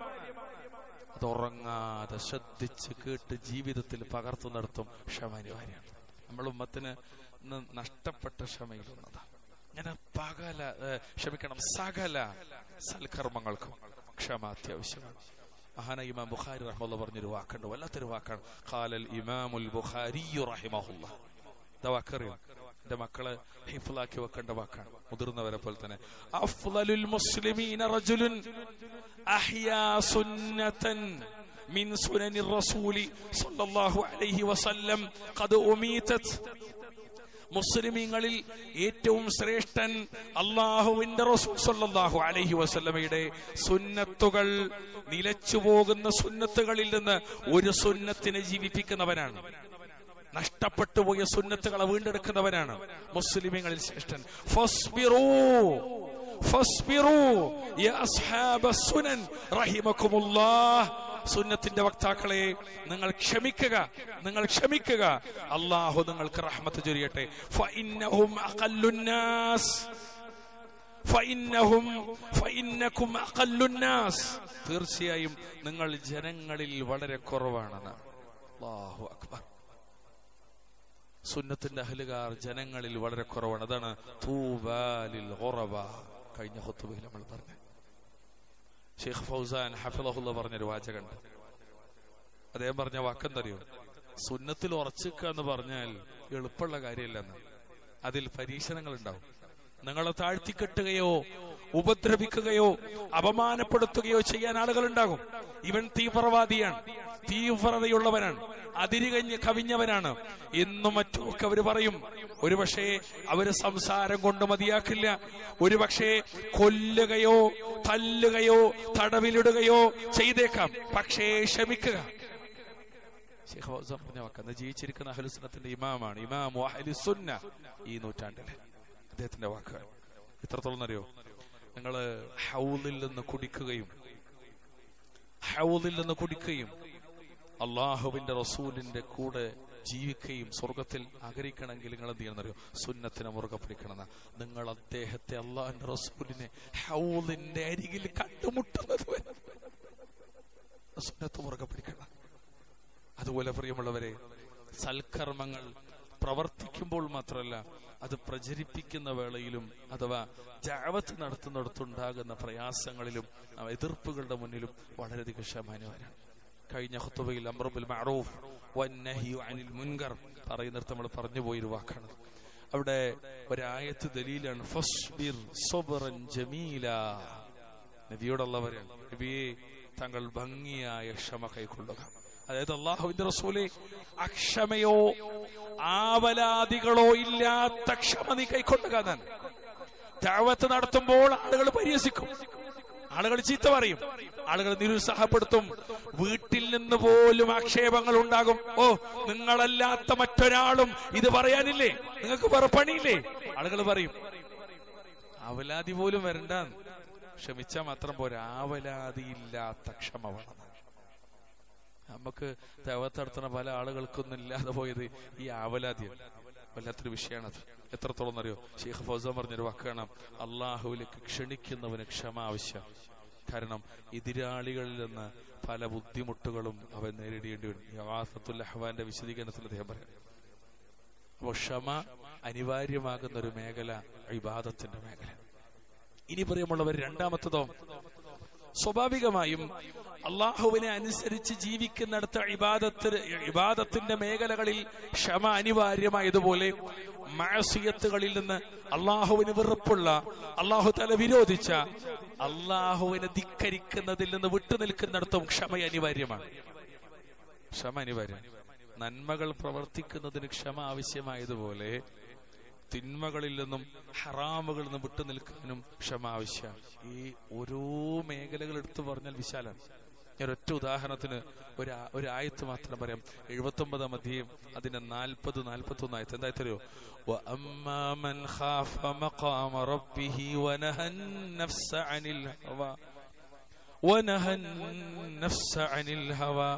അത് ഉറങ്ങാതെ ശ്രദ്ധിച്ച് കേട്ട് ജീവിതത്തിൽ പകർത്തു നടത്തും ക്ഷമ അനിവാര്യമാണ് നമ്മൾ ഉമ്മത്തിന് ഇന്ന് നഷ്ടപ്പെട്ട ക്ഷമയിലുള്ളതാണ് ഞാൻ പകല ഏഹ്, ക്ഷമിക്കണം സകല സൽക്കർമ്മങ്ങൾക്കും ക്ഷമ അത്യാവശ്യമാണ് മഹാന ഇമാം ബുഖാരി റഹ്മുള്ള പറഞ്ഞൊരു വാക്കുണ്ട് വല്ലാത്തൊരു വാക്കാണ് ഖാലൽ ഇമാമുൽ ബുഖാരി റഹിമഹുല്ല ഇതാ വാക്കറിയോ എന്റെ മക്കളെ ഹിഫ്ലാക്കി വെക്കേണ്ട വാക്കാണ് മുതിർന്നവരെ പോലെ തന്നെ അഫ്ളലുൽ മുസ്ലിമീന റജുലുൻ അഹ്യാ സുന്നതൻ മിൻ സുനനി റസൂലി സ്വല്ലല്ലാഹു അലൈഹി വസല്ലം ഖദ് ഉമീതത് മുസ്ലിമീങ്ങളിൽ ഏറ്റവും ശ്രേഷ്ഠൻ അള്ളാഹുവിന്റെ റസൂൽ സല്ലല്ലാഹു അലൈഹി വസല്ലമയുടെ സുന്നത്തുകൾ നിലച്ചു പോകുന്ന സുന്നത്തുകളിൽ നിന്ന് ഒരു സുന്നത്തിനെ ജീവിപ്പിക്കുന്നവനാണ് നഷ്ടപ്പെട്ടു പോയ സുന്നത്തുകളെ വീണ്ടെടുക്കുന്നവനാണ് മുസ്ലിമീങ്ങളിൽ ശ്രേഷ്ഠൻ ഫസ്ബിറൂ ഫസ്ബിറൂ യാ അസ്ഹാബ സുനൻ റഹിമക്കുമുല്ലാഹ് സുന്നത്തിന്റെ വക്താക്കളെ നിങ്ങൾ ക്ഷമിക്കുക നിങ്ങൾ ക്ഷമിക്കുക അള്ളാഹു നിങ്ങൾക്ക് റഹ്മത്ത് ചൊരിയട്ടെ ഫഇന്നഹും അഖല്ലുന്നാസ് ഫഇന്നഹും ഫഇന്നകും അഖല്ലുന്നാസ് തീർച്ചയായും നിങ്ങൾ ജനങ്ങളിൽ വളരെ കുറവാണെന്ന് അല്ലാഹു അക്ബർ സുന്നത്തിന്റെ അഹലുകാർ ജനങ്ങളിൽ വളരെ കുറവാണ് അതാണ് തൂബാലിൽ ഖുറബ കഴിഞ്ഞ ഖുത്ബയിൽ നമ്മൾ പറഞ്ഞു ഷെയ്ഖ് ഫൗസാൻ ഹഫിളഹുല്ല പറഞ്ഞൊരു വാചകണ്ട് അദ്ദേഹം പറഞ്ഞ വാക്കെന്തറിയോ സുന്നത്തിൽ ഉറച്ചിക്കുക എന്ന് പറഞ്ഞാൽ എളുപ്പമുള്ള കാര്യമല്ലെന്ന് അതിൽ പരീക്ഷണങ്ങൾ ഉണ്ടാവും നിങ്ങളെ താഴ്ത്തിക്കെട്ടുകയോ ഉപദ്രവിക്കുകയോ അപമാനപ്പെടുത്തുകയോ ചെയ്യാൻ ആളുകൾ ഉണ്ടാകും ഇവൻ തീവ്രവാദിയാണ് തീവ്രതയുള്ളവനാണ് അതിരുകഞ്ഞ് കവിഞ്ഞവനാണ് എന്നും മറ്റുമൊക്കെ അവര് പറയും ഒരുപക്ഷെ അവര് സംസാരം കൊണ്ട് മതിയാക്കില്ല ഒരുപക്ഷെ കൊല്ലുകയോ തല്ലുകയോ തടവിലിടുകയോ ചെയ്തേക്കാം പക്ഷേ ക്ഷമിക്കുക ശൈഖ് ഫൗസാൻ പറഞ്ഞ വാക്ക് ജീവിച്ചിരിക്കുന്ന അഹലുസുന്നത്തിന്റെ ഇമാമാണ് ഇമാം അഹലുസുന്ന ഈ നൂറ്റാണ്ടിലെ അദ്ദേഹത്തിന്റെ വാക്കുകൾ എത്രത്തോളം അറിയോ നിങ്ങൾ ഹൗലിൽ നിന്ന് കുടിക്കുകയും ഹൗലിൽ നിന്ന് കുടിക്കുകയും അള്ളാഹുവിന്റെ റസൂലിന്റെ കൂടെ ജീവിക്കുകയും സ്വർഗത്തിൽ ആഗ്രഹിക്കണമെങ്കിൽ നിങ്ങൾ എന്ത് ചെയ്യണമെന്നറിയോ സുന്നത്തിനെ മുറുകെ പിടിക്കണം നിങ്ങൾ അദ്ദേഹത്തെ അള്ളാഹിന്റെ റസൂലിനെ ഹൗലിന്റെ അരികിൽ കണ്ടുമുട്ടുന്നത് വരെ സുന്നത്ത് മുറുകെ പിടിക്കണം അതുപോലെ പ്രിയമുള്ളവരെ സൽക്കർമ്മങ്ങൾ പ്രവർത്തിക്കുമ്പോൾ മാത്രമല്ല അത് പ്രചരിപ്പിക്കുന്ന വേളയിലും അഥവാ ജാവത്ത് നടത്തുന്നിടത്തുണ്ടാകുന്ന പ്രയാസങ്ങളിലും ആ എതിർപ്പുകളുടെ മുന്നിലും വളരെയധികം ക്ഷമാനുവരാണ് കഴിഞ്ഞ ഹുത്തുബയിൽ അമ്രുബുൽ മഅറൂഫ് വന്നഹിയു അനിൽ മുൻകർ പറയുന്നിടത്ത് നമ്മൾ പറഞ്ഞു പോയൊരു വാക്കാണ് അവിടെ ഒരായത്ത് ദലീലാണ് ഫസ്ബിർ സബ്റൻ ജമീല നബിയോടുള്ളവരാണ് നബിയെ താങ്കൾ ഭംഗിയായ ക്ഷമ കൈക്കൊള്ളുക അതായത് അള്ളാഹുവിന്റെ റസൂലെ അക്ഷമയോ ആവലാദികളോ ഇല്ലാത്ത ക്ഷമ നീ കൈക്കൊള്ളുക ഞാൻ ദഅവത്ത് നടത്തുമ്പോൾ ആളുകൾ പരിഹസിക്കും ആളുകൾ ചീത്ത പറയും ആളുകൾ നിരുത്സാഹപ്പെടുത്തും വീട്ടിൽ നിന്ന് പോലും ആക്ഷേപങ്ങൾ ഉണ്ടാകും ഓ നിങ്ങളല്ലാത്ത മറ്റൊരാളും ഇത് പറയാനില്ലേ നിങ്ങൾക്ക് വേറെ പണിയില്ലേ ആളുകൾ പറയും ആവലാതി പോലും വരണ്ട ക്ഷമിച്ചാൽ മാത്രം പോരാ ആവലാതിയില്ലാത്ത ക്ഷമ വേണം നമുക്ക് ദൈവത്ത് നടത്തുന്ന പല ആളുകൾക്കൊന്നും ഇല്ലാതെ പോയത് ഈ ആവലാതിയാണ് വല്ലാത്തൊരു വിഷയമാണത് എത്രത്തോളം അറിയോ ഷെയ്ഖ് ഫൗസാൻ പറഞ്ഞൊരു വാക്കാണ് അള്ളാഹുവിലേക്ക് ക്ഷണിക്കുന്നവന് ക്ഷമ ആവശ്യം കാരണം എതിരാളികളിൽ നിന്ന് പല ബുദ്ധിമുട്ടുകളും അവൻ നേരിടേണ്ടി വരും യവാസത്തുൽ അഹ്വാന്റെ വിശദീകരണത്തിൽ അദ്ദേഹം പറയാം അപ്പോൾ ക്ഷമ അനിവാര്യമാകുന്ന ഒരു മേഖല ഇബാദത്തിന്റെ മേഖല ഇനി പ്രിയമുള്ളവർ രണ്ടാമത്തതോ സ്വാഭാവികമായും അള്ളാഹുവിനെ അനുസരിച്ച് ജീവിക്കുന്നിടത്ത് ഇബാദത്തിന് ഇബാദത്തിന്റെ മേഖലകളിൽ ക്ഷമ അനിവാര്യമായതുപോലെ മാസിയത്തുകളിൽ നിന്ന് അള്ളാഹുവിന് വെറുപ്പുള്ള അള്ളാഹു തല വിരോധിച്ച അള്ളാഹുവിനെ ധിക്കരിക്കുന്നതിൽ നിന്ന് വിട്ടുനിൽക്കുന്നിടത്തും ക്ഷമ അനിവാര്യമാണ് ക്ഷമ അനിവാര്യം നന്മകൾ പ്രവർത്തിക്കുന്നതിന് ക്ഷമ ആവശ്യമായതുപോലെ തിന്മകളിൽ നിന്നും ഹറാമുകളിൽ നിന്നും വിട്ടു നിൽക്കാനും ക്ഷമ ആവശ്യമാണ് ഈ ഓരോ മേഖലകൾ എടുത്തു പറഞ്ഞാൽ വിശാലാണ് ഒരൊറ്റ ഉദാഹരണത്തിന് ഒരു ആ- ഒരു ആയത്ത് മാത്രം പറയാം എഴുപത്തി ഒമ്പതാം അധ്യയം അതിന്റെ നാൽപ്പത് നാൽപ്പത്തി ഒന്ന് ആയത്ത് എന്തായി തരുമോ وأما من خاف مقام ربه ونهى النفس عن الهوى ونهى النفس عن الهوى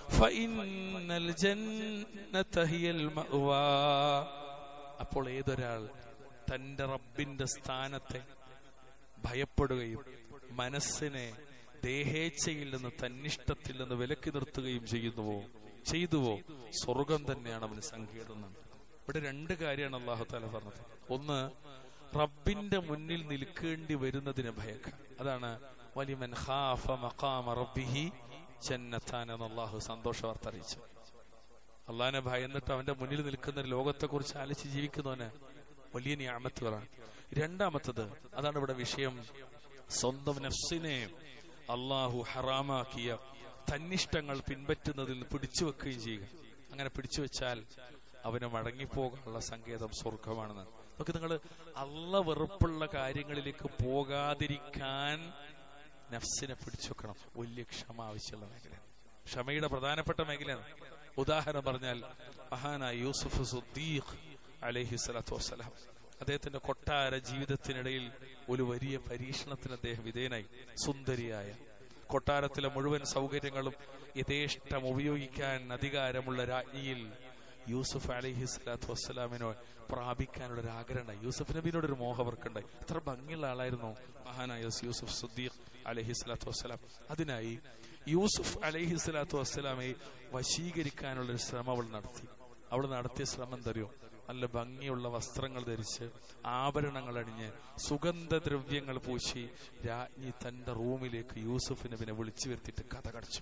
فإن الجنة هي المأوى അപ്പോൾ ഏതൊരാൾ തന്റെ റബ്ബിന്റെ സ്ഥാനത്തെ ഭയപ്പെടുകയും മനസ്സിനെ ദേഹേച്ഛയിൽ നിന്ന് തന്നിഷ്ടത്തിൽ നിന്ന് വിലക്കി നിർത്തുകയും ചെയ്യുന്നുവോ ചെയ്തുവോ സ്വർഗം തന്നെയാണ് അവന് സങ്കീർണം ഇവിടെ രണ്ട് കാര്യമാണ് അള്ളാഹു താല പറഞ്ഞത് ഒന്ന് റബ്ബിന്റെ മുന്നിൽ നിൽക്കേണ്ടി വരുന്നതിന് ഭയക്ക അതാണ് വലിമൻ ഖാഫ മഖാമ റബ്ബിഹി ജന്നത്താൻ എന്ന് അള്ളാഹു സന്തോഷ വാർത്ത അറിയിച്ചു അള്ളാഹിനെ ഭയന്നിട്ട് അവന്റെ മുന്നിൽ നിൽക്കുന്ന ഒരു ലോകത്തെ കുറിച്ച് ആലോചിച്ച് ജീവിക്കുന്നവന് വലിയ ഞാമത്തുകളാണ് രണ്ടാമത്തത് അതാണ് ഇവിടെ വിഷയം സ്വന്തം നഫ്സിനെ അള്ളാഹു ഹറാമാക്കിയ തന്നിഷ്ടങ്ങൾ പിൻപറ്റുന്നതിൽ പിടിച്ചു വെക്കുകയും ചെയ്യുക അങ്ങനെ പിടിച്ചു വെച്ചാൽ അവന് മടങ്ങിപ്പോകാനുള്ള സങ്കേതം സ്വർഗമാണെന്ന് നോക്കി നിങ്ങൾ അള്ള വെറുപ്പുള്ള കാര്യങ്ങളിലേക്ക് പോകാതിരിക്കാൻ നഫ്സിനെ പിടിച്ചു വെക്കണം വലിയ ക്ഷമ ആവശ്യമുള്ള മേഖലയാണ് ക്ഷമയുടെ പ്രധാനപ്പെട്ട മേഖലയാണ് ഉദാഹരണം പറഞ്ഞാൽ മഹാനായ യൂസുഫ് സുദ്ദീഖ് അലൈഹി സ്വലാത്തു വസ്സലാം അദ്ദേഹത്തിന്റെ കൊട്ടാര ജീവിതത്തിനിടയിൽ ഒരു വലിയ പരീക്ഷണത്തിന് അദ്ദേഹം വിധേയനായി സുന്ദരിയായ കൊട്ടാരത്തിലെ മുഴുവൻ സൗകര്യങ്ങളും യഥേഷ്ടം ഉപയോഗിക്കാൻ അധികാരമുള്ള രാജ്ഞിയിൽ യൂസുഫ് അലൈഹി സ്വലാത്തു വസ്സലാമിനോ പ്രാപിക്കാനുള്ള ഒരു ആഗ്രഹമുണ്ടായി യൂസുഫ് നബീനോട് ഒരു മോഹം അവർക്കുണ്ടായി എത്ര ഭംഗിയുള്ള ആളായിരുന്നു മഹാനായ യൂസുഫ് സുദ്ദീഖ് അലഹി സ്വലാത്തു വസ്സലാം അതിനായി യൂസുഫ് അലഹി സ്വലാത്തു വസ്സലാമെ വശീകരിക്കാനുള്ള ഒരു ശ്രമം അവൾ നടത്തി അവൾ നടത്തിയ ശ്രമം തരുമോ നല്ല ഭംഗിയുള്ള വസ്ത്രങ്ങൾ ധരിച്ച് ആഭരണങ്ങൾ അണിഞ്ഞ് സുഗന്ധദ്രവ്യങ്ങൾ പൂശി രാജ്ഞി തന്റെ റൂമിലേക്ക് യൂസുഫ് നബിനെ വിളിച്ചു വരുത്തിയിട്ട് കഥ കടച്ചു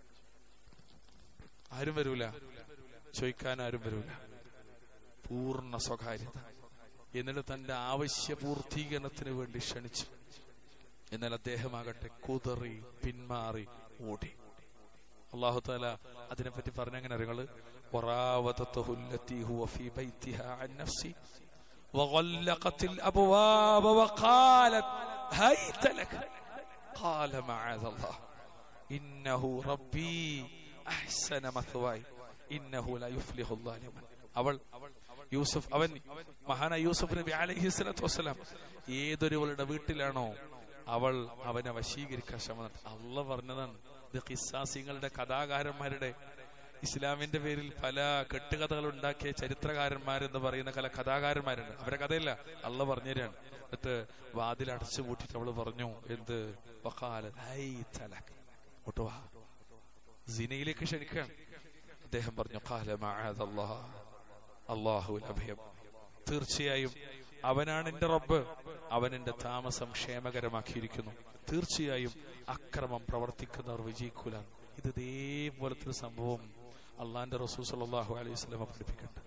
ആരും വരൂല ചോദിക്കാൻ ആരും വരൂല പൂർണ്ണ സ്വകാര്യത എന്നിട്ട് തന്റെ ആവശ്യ പൂർത്തീകരണത്തിന് വേണ്ടി ക്ഷണിച്ചു എന്നാൽ അദ്ദേഹമാകട്ടെ കുതറി പിന്മാറി ഓടി അള്ളാഹു താല അതിനെപ്പറ്റി പറഞ്ഞങ്ങനെ അറിയങ്ങള് وراودته التي هو في بيتها عن نفسي وغلقت الأبواب وقالت هيت لك قال معاذ الله إنه ربي أحسن مثواي إنه لا يفلح الظالمون അവൾ യൂസഫ് അവൻ മഹാന യൂസഫ് നബി അലൈഹി സ്വലാത്തു വസ്സലാം ഏതൊരുവളുടെ വീട്ടിലാണോ അവൾ അവനെ വശീകരിക്കാൻ ശ്രമം നടത്തി അള്ള പറഞ്ഞതാണ് ഇത് കിസ്സാസിങ്ങളുടെ കഥാകാരന്മാരുടെ ഇസ്ലാമിന്റെ പേരിൽ പല കെട്ടുകഥകൾ ഉണ്ടാക്കിയ ചരിത്രകാരന്മാരെന്ന് പറയുന്ന പല കഥാകാരന്മാരുണ്ട് അവരെ കഥയില്ല അള്ള പറഞ്ഞുതരാണ് എന്നിട്ട് വാതിൽ അടച്ചു പൂട്ടിട്ട് അവള് പറഞ്ഞു എന്ത് വഖാലത് ഹൈ തലക് ഇങ്ങോട്ട് വാ സിനയിലേക്ക് ക്ഷണിക്കുകയാണ് അദ്ദേഹം പറഞ്ഞു കാല മഅദല്ലാഹ് അള്ളാഹുവിൽ അഭയം തീർച്ചയായും അവനാണ് എന്റെ റബ്ബ് അവൻ എന്റെ താമസം ക്ഷേമകരമാക്കിയിരിക്കുന്നു തീർച്ചയായും അക്രമം പ്രവർത്തിക്കുന്നവർ വിജയിക്കൂല ഇത് ഇതേപോലത്തെ ഒരു സംഭവം അള്ളാന്റെ റസൂൽ സല്ലല്ലാഹു അലൈഹി വസല്ലമ പഠിപ്പിക്കട്ടെ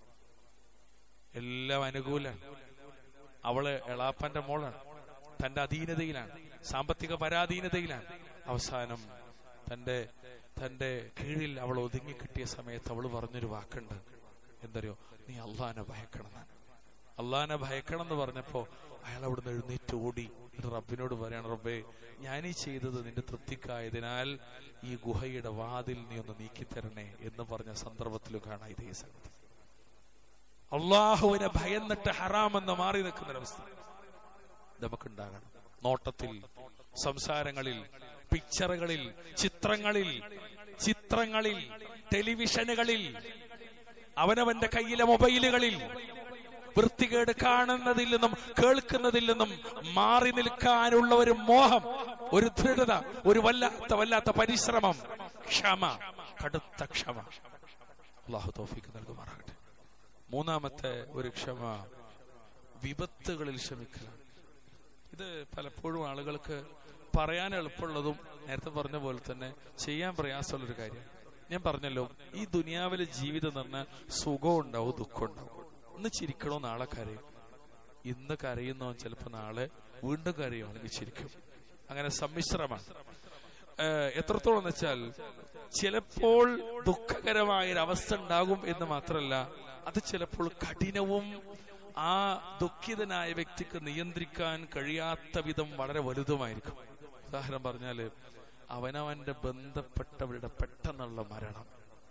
എല്ലാം അനുകൂലാണ് അവള് എളാപ്പന്റെ മോളാണ് തന്റെ അധീനതയിലാണ് സാമ്പത്തിക പരാധീനതയിലാണ് അവസാനം തന്റെ തന്റെ കീഴിൽ അവൾ ഒതുങ്ങി കിട്ടിയ സമയത്ത് അവൾ പറഞ്ഞൊരു വാക്കുണ്ട് എന്തറിയോ നീ അള്ളാനെ ഭയക്കണം അള്ളാനെ ഭയക്കണം എന്ന് പറഞ്ഞപ്പോ അയാൾ അവിടുന്ന് എഴുന്നേറ്റ് ഓടി എന്നിട്ട് റബ്ബിനോട് പറയാണ് റബ്ബേ ഞാനീ ചെയ്തത് നിന്റെ തൃപ്തിക്കായതിനാൽ ഈ ഗുഹയുടെ വാതിൽ നീ ഒന്ന് നീക്കിത്തരണേ എന്ന് പറഞ്ഞ സന്ദർഭത്തിലും കാണാം ഇതേ സംഗതി അള്ളാഹുവിനെ ഭയന്നിട്ട് ഹറാമെന്ന് മാറി നിൽക്കുന്ന ഒരവസ്ഥ നമുക്കുണ്ടാകണം നോട്ടത്തിൽ സംസാരങ്ങളിൽ പിക്ചറുകളിൽ ചിത്രങ്ങളിൽ ചിത്രങ്ങളിൽ ടെലിവിഷനുകളിൽ അവനവന്റെ കയ്യിലെ മൊബൈലുകളിൽ വൃത്തികേട് കാണുന്നതിൽ നിന്നും കേൾക്കുന്നതിൽ നിന്നും മാറി നിൽക്കാനുള്ള ഒരു മോഹം ഒരു ദൃഢത ഒരു വല്ലാത്ത വല്ലാത്ത പരിശ്രമം ക്ഷമ കടുത്ത ക്ഷമ അള്ളാഹു തോഫിക്ക് നൽകുമാറാകട്ടെ മൂന്നാമത്തെ ഒരു ക്ഷമ വിപത്തുകളിൽ ക്ഷമിക്കലാണ് ഇത് പലപ്പോഴും ആളുകൾക്ക് പറയാൻ എളുപ്പമുള്ളതും നേരത്തെ പറഞ്ഞ പോലെ തന്നെ ചെയ്യാൻ പ്രയാസമുള്ളൊരു കാര്യം ഞാൻ പറഞ്ഞല്ലോ ഈ ദുനിയാവിലെ ജീവിതം എന്ന് പറഞ്ഞാൽ സുഖം ഉണ്ടാവും ദുഃഖം ഉണ്ടാവും ഇന്ന് ചിരിക്കണോ നാളെ കരയും ഇന്ന് കരയുന്നോ ചിലപ്പോ നാളെ വീണ്ടും കരയും അല്ലെങ്കിൽ ചിരിക്കും അങ്ങനെ സമ്മിശ്രമാണ് ഏഹ് എത്രത്തോളം എന്ന് വെച്ചാൽ ചിലപ്പോൾ ദുഃഖകരമായ ഒരു അവസ്ഥ ഉണ്ടാകും എന്ന് മാത്രമല്ല അത് ചിലപ്പോൾ കഠിനവും ആ ദുഃഖിതനായ വ്യക്തിക്ക് നിയന്ത്രിക്കാൻ കഴിയാത്ത വിധം വളരെ വലുതുമായിരിക്കും ഉദാഹരണം പറഞ്ഞാല് അവനവന്റെ ബന്ധപ്പെട്ടവരുടെ പെട്ടെന്നുള്ള മരണം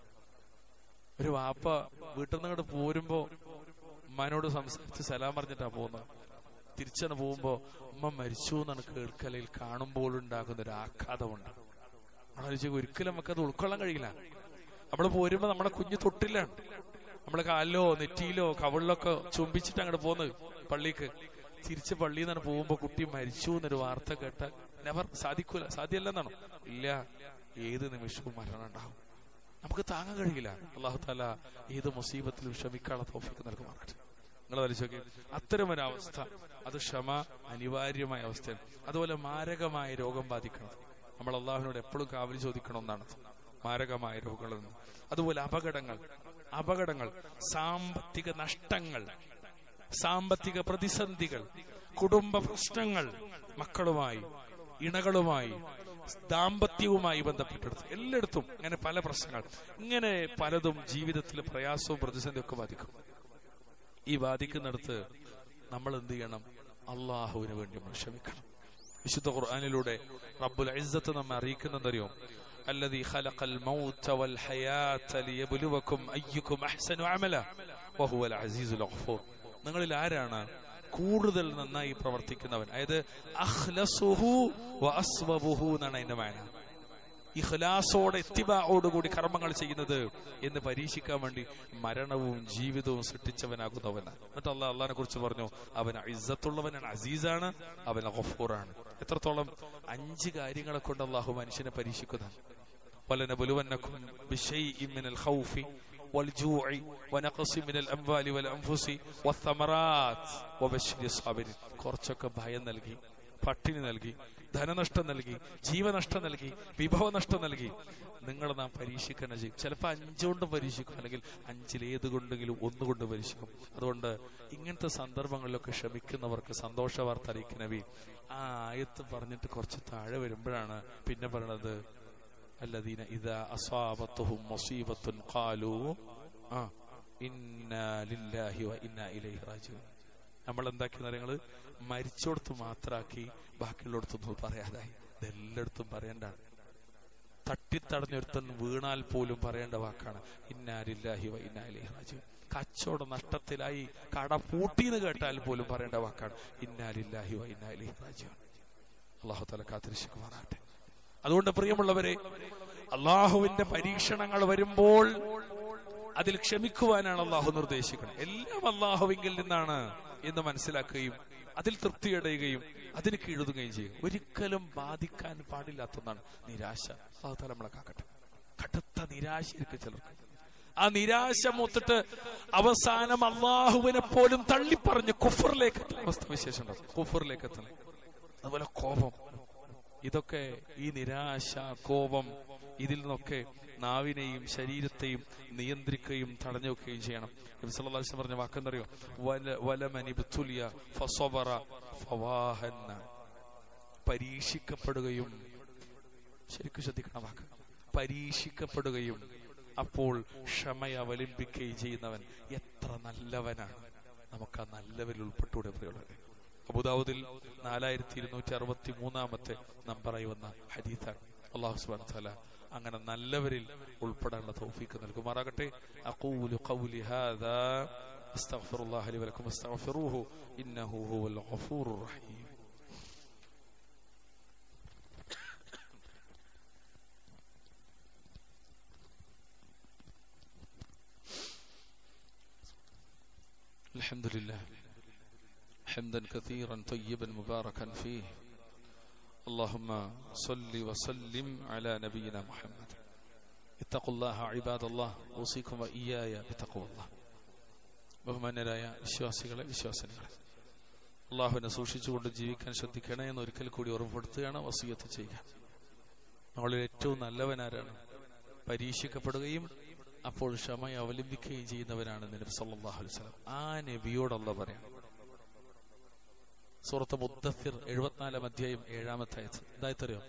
ഒരു വാപ്പ വീട്ടിൽ നിന്ന് അങ്ങോട്ട് പോരുമ്പോ ഉമ്മാനോട് സംസാരിച്ച് സലാം പറഞ്ഞിട്ടാ പോകുന്നത് തിരിച്ചാണ് പോകുമ്പോ ഉമ്മ മരിച്ചു എന്നാണ് കേൾക്കലയിൽ കാണുമ്പോൾ ഉണ്ടാകുന്ന ഒരു ആഘാതമുണ്ട് ആലോചിച്ച് ഒരിക്കലും നമുക്കത് ഉൾക്കൊള്ളാൻ കഴിയില്ല നമ്മൾ പോരുമ്പോ നമ്മുടെ കുഞ്ഞ് തൊട്ടില്ലാണ് നമ്മളെ കാലിലോ നെറ്റിയിലോ കവിളിലൊക്കെ ചുംബിച്ചിട്ട് അങ്ങോട്ട് പോകുന്നത് പള്ളിക്ക് തിരിച്ച് പള്ളിയിൽ നിന്നാണ് പോകുമ്പോ കുട്ടി മരിച്ചു എന്നൊരു വാർത്ത കേട്ടാൽ നെവർ സാധിക്കൂല സാധ്യമല്ലെന്നാണോ ഇല്ല ഏത് നിമിഷവും മരണം ഉണ്ടാവും നമുക്ക് താങ്ങാൻ കഴിയില്ല അള്ളാഹു താല ഏത് മുസീബത്തിലും ക്ഷമിക്കാനുള്ള തോഫിക്ക് നൽകുമാറാട്ടെ നിങ്ങൾ വലിച്ചു നോക്കി അത്തരം ഒരു അവസ്ഥ അത് ക്ഷമ അനിവാര്യമായ അവസ്ഥയാണ് അതുപോലെ മാരകമായ രോഗം ബാധിക്കണം നമ്മൾ അള്ളാഹുവിനോട് എപ്പോഴും കാവലി ചോദിക്കണം എന്നാണ് മാരകമായ രോഗങ്ങളിൽ നിന്ന് അതുപോലെ അപകടങ്ങൾ അപകടങ്ങൾ സാമ്പത്തിക നഷ്ടങ്ങൾ സാമ്പത്തിക പ്രതിസന്ധികൾ കുടുംബ പ്രശ്നങ്ങൾ മക്കളുമായി ഇണകളുമായി ദാമ്പത്യവുമായി ബന്ധപ്പെട്ടെടുത്ത് എല്ലായിടത്തും ഇങ്ങനെ പല പ്രശ്നങ്ങൾ ഇങ്ങനെ പലതും ജീവിതത്തിൽ പ്രയാസവും പ്രതിസന്ധിയും ഒക്കെ ബാധിക്കും ഈ ബാധിക്കുന്നിടത്ത് നമ്മൾ എന്ത് ചെയ്യണം അള്ളാഹുവിന് വേണ്ടി നമ്മൾ ക്ഷമിക്കണം വിശുദ്ധ ഖുർആാനിലൂടെ റബ്ബുൽ ഇസ്സത്ത് നമ്മെ അറിയിക്കുന്നതറിയോ الذي خلق الموت والحياة ليبلوكم أيكم أحسن عملا وهو العزيز الغفور നിങ്ങളിൽ ആരാണ് കൂടുതൽ നന്നായി പ്രവർത്തിക്കുന്നവൻ അതായത് അഖ്ലസുഹു വഅസ്വബുഹു എന്നാണ് അതിന്റെ മാന ഇഖ്ലാസോടെ എത്തിബായോടുകൂടി കർമ്മങ്ങൾ ചെയ്യുന്നത് എന്ന് പരീക്ഷിക്കാൻ വേണ്ടി മരണവും ജീവിതവും സൃഷ്ടിച്ചവനാകുന്നവനാണ് എന്നിട്ട് അള്ളാഹ് അള്ളഹാനെ കുറിച്ച് പറഞ്ഞു അവൻ ഇസ്സത്തുള്ളവനാണ് അസീസാണ് അവൻ ഗഫൂറാണ് എത്രത്തോളം അഞ്ച് കാര്യങ്ങളെ കൊണ്ട് അള്ളാഹു മനുഷ്യനെ പരീക്ഷിക്കുന്നതാണ് ولنبلونكم بشيء من الخوف والجوع ونقص من الأموال والأنفس والثمرات وبشر الصابرين കുറച്ചൊക്കെ ഭയം നൽകി പട്ടിണി നൽകി ധനനഷ്ടം നൽകി ജീവനഷ്ടം നൽകി വിഭവനഷ്ടം നൽകി നിങ്ങൾ നാം പരീക്ഷിക്കണം ചെയ്യും ചിലപ്പോൾ അഞ്ചുകൊണ്ട് പരീക്ഷിക്കും അല്ലെങ്കിൽ അഞ്ചിൽ ഏത് കൊണ്ടെങ്കിലും ഒന്നുകൊണ്ട് പരീക്ഷിക്കും അതുകൊണ്ട് ഇങ്ങനത്തെ സന്ദർഭങ്ങളിലൊക്കെ ക്ഷമിക്കുന്നവർക്ക് സന്തോഷ വാർത്ത അറിയിക്കുന്നവി ആ ആയത്ത് പറഞ്ഞിട്ട് കുറച്ച് താഴെ വരുമ്പോഴാണ് പിന്നെ പറയണത് الذين إذا أصابتهم مصيبة قالوا آه إنا لله وإنا إليه راجعون നമ്മൾ എന്താക്കി നിങ്ങള് മരിച്ചോടത്ത് മാത്രാക്കി ബാക്കിയുള്ളിടത്തൊന്നും പറയാതായി ഇതെല്ലായിടത്തും പറയേണ്ടാണ് തട്ടിത്തടഞ്ഞൊരുത്തൻ വീണാൽ പോലും പറയേണ്ട വാക്കാണ് ഇന്നാലില്ലാഹി വ ഇന്നാലിഹി റാജിഊൻ കച്ചവടം നഷ്ടത്തിലായി കട പൂട്ടിന്ന് കേട്ടാൽ പോലും പറയേണ്ട വാക്കാണ് ഇന്നാലില്ലാഹി വ ഇന്നാലിഹി റാജിഊൻ അള്ളാഹു തല കാത്തിരിശുമാറാട്ടെ അതുകൊണ്ട് പ്രിയമുള്ളവരെ അള്ളാഹുവിന്റെ പരീക്ഷണങ്ങൾ വരുമ്പോൾ അതിൽ ക്ഷമിക്കുവാനാണ് അള്ളാഹു നിർദ്ദേശിക്കുന്നത് എല്ലാം അള്ളാഹുവിങ്കിൽ നിന്നാണ് എന്ന് മനസ്സിലാക്കുകയും അതിൽ തൃപ്തിയടയുകയും അതിന് കീഴുതുകയും ചെയ്യും ഒരിക്കലും ബാധിക്കാൻ പാടില്ലാത്ത ഒന്നാണ് നിരാശ അള്ളാഹു താല നമ്മളെ കാക്കട്ടെ കടുത്ത നിരാശയൊക്കെ ചിലർക്ക് ആ നിരാശ മൂത്തിട്ട് അവസാനം അള്ളാഹുവിനെ പോലും തള്ളിപ്പറഞ്ഞ് കുഫറിലേക്ക് എത്തുന്ന അവസ്ഥ വിശേഷം ഉണ്ടാവും കുഫറിലേക്ക് എത്തണം അതുപോലെ കോപം ഇതൊക്കെ ഈ നിരാശ കോപം ഇതിൽ നിന്നൊക്കെ നാവിനെയും ശരീരത്തെയും നിയന്ത്രിക്കുകയും തടഞ്ഞു വെക്കുകയും ചെയ്യണം നബി സല്ലല്ലാഹു അലൈഹി വസല്ലം പറഞ്ഞ വാക്കെന്നറിയോ വല വലമനിബ്തുലിയ ഫസബറ ഫവാഹന്ന പരീക്ഷിക്കപ്പെടുകയും ശരിക്കും ശ്രദ്ധിക്കണം വാക്ക് പരീക്ഷിക്കപ്പെടുകയും അപ്പോൾ ക്ഷമ അവലംബിക്കുകയും ചെയ്യുന്നവൻ എത്ര നല്ലവനാണ് നമുക്ക് ആ നല്ലവരിൽ ഉൾപ്പെട്ടുകൂടെ പ്രിയുള്ളത് അബുദാവുദിൽ നാലായിരത്തി ഇരുന്നൂറ്റി അറുപത്തി മൂന്നാമത്തെ നമ്പറായി വന്ന ഹദീത്താണ് അള്ളാഹു സുബാൻ തല അങ്ങനെ നല്ലവരിൽ ഉൾപ്പെടാനുള്ള തൗഫീക്ക് നൽകുമാറാകട്ടെ അഖൂലു ഖൗലി ഹാദാ അസ്തഗ്ഫിറുല്ലാഹ ലി വലക്കും അസ്തഗ്ഫിറൂഹു ഇന്നഹു ഹുവൽ ഗഫൂറുർ റഹീം الحمد لله حمدا كثيرا طيبا مباركا فيه اللهم صل وسلم على نبينا محمد اتقوا الله عباد الله اوصيكم واياي بتقوى الله ബഹുമാന്യരായ വിശ്വാസികളെ വിശ്വാസനികളെ അള്ളാഹുവിനെ സൂക്ഷിച്ചുകൊണ്ട് ജീവിക്കാൻ ശ്രദ്ധിക്കണേ എന്ന് ഒരിക്കൽ കൂടി ഉറപ്പെടുത്തുകയാണ് വസീയത്ത് ചെയ്യുക നമ്മളിൽ ഏറ്റവും നല്ലവനാരാണ് പരീക്ഷിക്കപ്പെടുകയും അപ്പോൾ ക്ഷമ അവലംബിക്കുകയും ചെയ്യുന്നവനാണ് നബി സല്ലല്ലാഹു അലൈഹി വസല്ലം ആ നബിയോടല്ല പറയാം സൂറത്ത് മുദ്ദഫിർ എഴുപത്തിനാലാം അധ്യായം ഏഴാമത്തെ ആയത് എന്തായിത്തറിയോ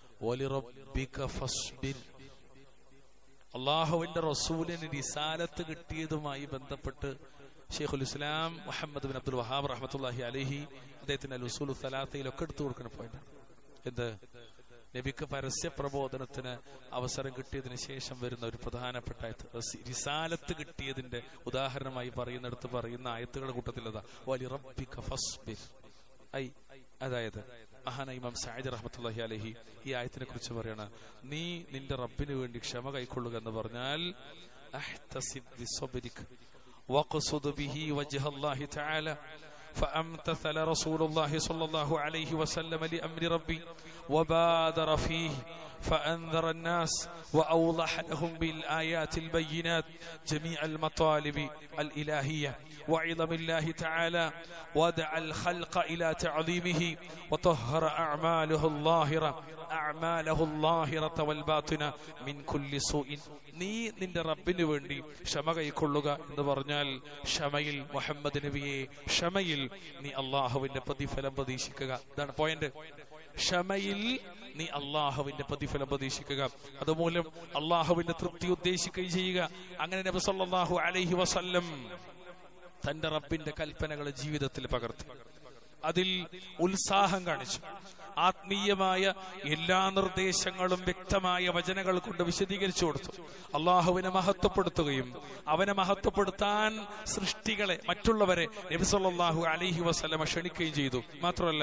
അള്ളാഹുവിന്റെ റസൂലിന് റിസാലത്ത് കിട്ടിയതുമായി ബന്ധപ്പെട്ട് ഷെയ്ഖുൽ ഇസ്ലാം മുഹമ്മദ് ബിൻ അബ്ദുൽ വഹാബ് റഹ്മത്തുല്ലാഹി അലഹി അദ്ദേഹത്തിന് അൽ ഉസൂൽ സലാത്തയിലൊക്കെ എടുത്തു കൊടുക്കുന്ന പോയിന്റ് എന്ത് നബിക്ക് പരസ്യ പ്രബോധനത്തിന് അവസരം കിട്ടിയതിന് ശേഷം വരുന്ന ഒരു പ്രധാനപ്പെട്ട ആയത്ത് റസി- റിസാലത്ത് കിട്ടിയതിന്റെ ഉദാഹരണമായി പറയുന്നിടത്ത് പറയുന്ന ആയത്തുകളുടെ കൂട്ടത്തിലതാ വലി റബ്ബിക ഫസ്ബിർ ഐ അതായത് മഹാന ഇമാം സായിദ് റഹ്മത്തുള്ളാഹി അലഹി ഈ ആയത്തിനെ കുറിച്ച് പറയണ നീ നിന്റെ റബ്ബിന് വേണ്ടി ക്ഷമ കൈക്കൊള്ളുക എന്ന് പറഞ്ഞാൽ അഹ്തസിബ് ബിസ്വബ്രിക് وقصد به وجه الله تعالى فأمتثل رسول الله صلى الله عليه وسلم لأمر ربي وبادر فيه فأنذر الناس وأوضح لهم بالآيات البينات جميع المطالب الإلهية وعظم الله تعالى ودعا الخلق إلى تعظيمه وطهر أعماله الظاهرة أعماله الظاهرة والباطنة من كل سوء നീ നിന്റെ റബ്ബിന് വേണ്ടി ക്ഷമ കൈക്കൊള്ളുക എന്ന് പറഞ്ഞാൽ ക്ഷമയിൽ മുഹമ്മദ് നബിയെ ക്ഷമയിൽ നീ അള്ളാഹുവിന്റെ പ്രതിഫലം പ്രതീക്ഷിക്കുക ഇതാണ് പോയിന്റ് ക്ഷമയിൽ നീ അള്ളാഹുവിന്റെ പ്രതിഫലം പ്രതീക്ഷിക്കുക അതുമൂലം അള്ളാഹുവിന്റെ തൃപ്തി ഉദ്ദേശിക്കുകയും ചെയ്യുക അങ്ങനെ നബി സല്ലല്ലാഹു അലൈഹി വസല്ലം തന്റെ റബ്ബിന്റെ കൽപ്പനകൾ ജീവിതത്തിൽ പകർത്തി അതിൽ ഉത്സാഹം കാണിച്ചു ആത്മീയമായ എല്ലാ നിർദ്ദേശങ്ങളും വ്യക്തമായ വചനങ്ങൾ കൊണ്ട് വിശദീകരിച്ചു കൊടുത്തു അള്ളാഹുവിനെ മഹത്വപ്പെടുത്തുകയും അവനെ മഹത്വപ്പെടുത്താൻ സൃഷ്ടികളെ മറ്റുള്ളവരെ നബിസല്ലാഹു അലൈഹി വസല്ലമ ക്ഷണിക്കുകയും ചെയ്തു മാത്രമല്ല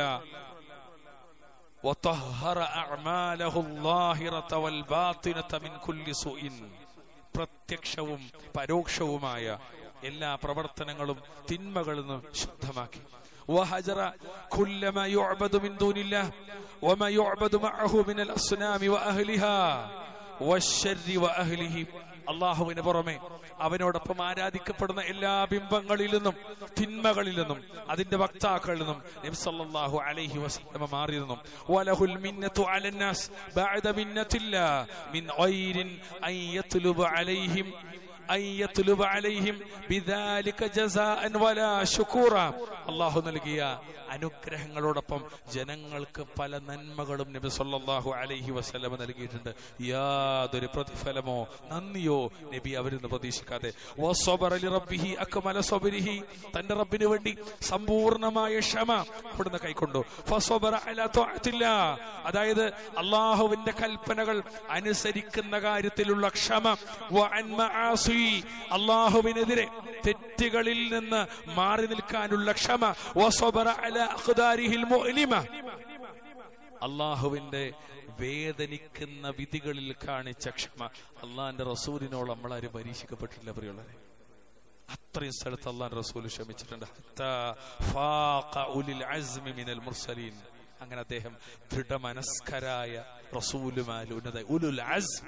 وطهر أعماله الظاهرة والباطنة من كل سوء പ്രത്യക്ഷവും പരോക്ഷവുമായ എല്ലാ പ്രവർത്തനങ്ങളും തിന്മകളിൽ നിന്നും ശുദ്ധമാക്കി وهجر كل ما يعبد من دون الله وما يعبد معه من الأصنام وأهلها والشر وأهله അള്ളാഹുവിന് പുറമെ അവനോടൊപ്പം ആരാധിക്കപ്പെടുന്ന എല്ലാ ബിംബങ്ങളിൽ നിന്നും തിന്മകളിൽ നിന്നും അതിന്റെ വക്താക്കളിൽ നിന്നും നബി സല്ലല്ലാഹു അലൈഹി വസല്ലമ മാറി നിന്നും വലഹുൽ മിന്നത്തു അലന്നാസ് ബഅദ മിന്നത്തില്ല മിൻ ഗൈരിൻ അൻ യത്ലുബ അലൈഹിം أن يطلب عليهم بذلك جزاء ولا شكورا അള്ളാഹു നൽകിയ അനുഗ്രഹങ്ങളോടൊപ്പം ജനങ്ങൾക്ക് പല നന്മകളും നബി സല്ലല്ലാഹു അലൈഹി വസല്ലമ നൽകിയിട്ടുണ്ട് യാതൊരു പ്രതിഫലമോ നന്ദിയോ നബി അവരിൽ നിന്ന് പ്രതീക്ഷിക്കാതെ വസ്വബറ ലിറബ്ബിഹി അക്മല സ്വബരിഹി തന്റെ റബ്ബിന് വേണ്ടി സമ്പൂർണമായ ക്ഷമ അവിടുന്ന് കൈക്കൊണ്ടു ഫസ്വബറ അലാ ത്വഅത്തില്ല അതായത് അള്ളാഹുവിന്റെ കൽപ്പനകൾ അനുസരിക്കുന്ന കാര്യത്തിലുള്ള ക്ഷമ വഅൻ മആസി അള്ളാഹുവിനെതിരെ തെറ്റുകളിൽ നിന്ന് മാറി നിൽക്കാനുള്ള ക്ഷമ വസ്വബറ അലാ അഖ്ദാരിഹിൽ മുഅ്ലിമ അള്ളാഹുവിന്റെ വേദനിക്കുന്ന വിധികളിൽ കാണിച്ച ക്ഷമ അള്ളാഹിന്റെ റസൂലിനോട് നമ്മളാരും പരീക്ഷിക്കപ്പെട്ടില്ല പ്രിയുള്ളവരെ അത്രയും സ്ഥലത്ത് അള്ളാൻ റസൂൽ ക്ഷമിച്ചിട്ടുണ്ട് ഹത്താ ഫാഖ ഉലിൽ അസ്മി മിനൽ മുർസലീൻ അങ്ങനെ അദ്ദേഹം ദൃഢമനസ്കരായ റസൂലുമാൽ ഉന്നത ഉലുൽ അസ്ം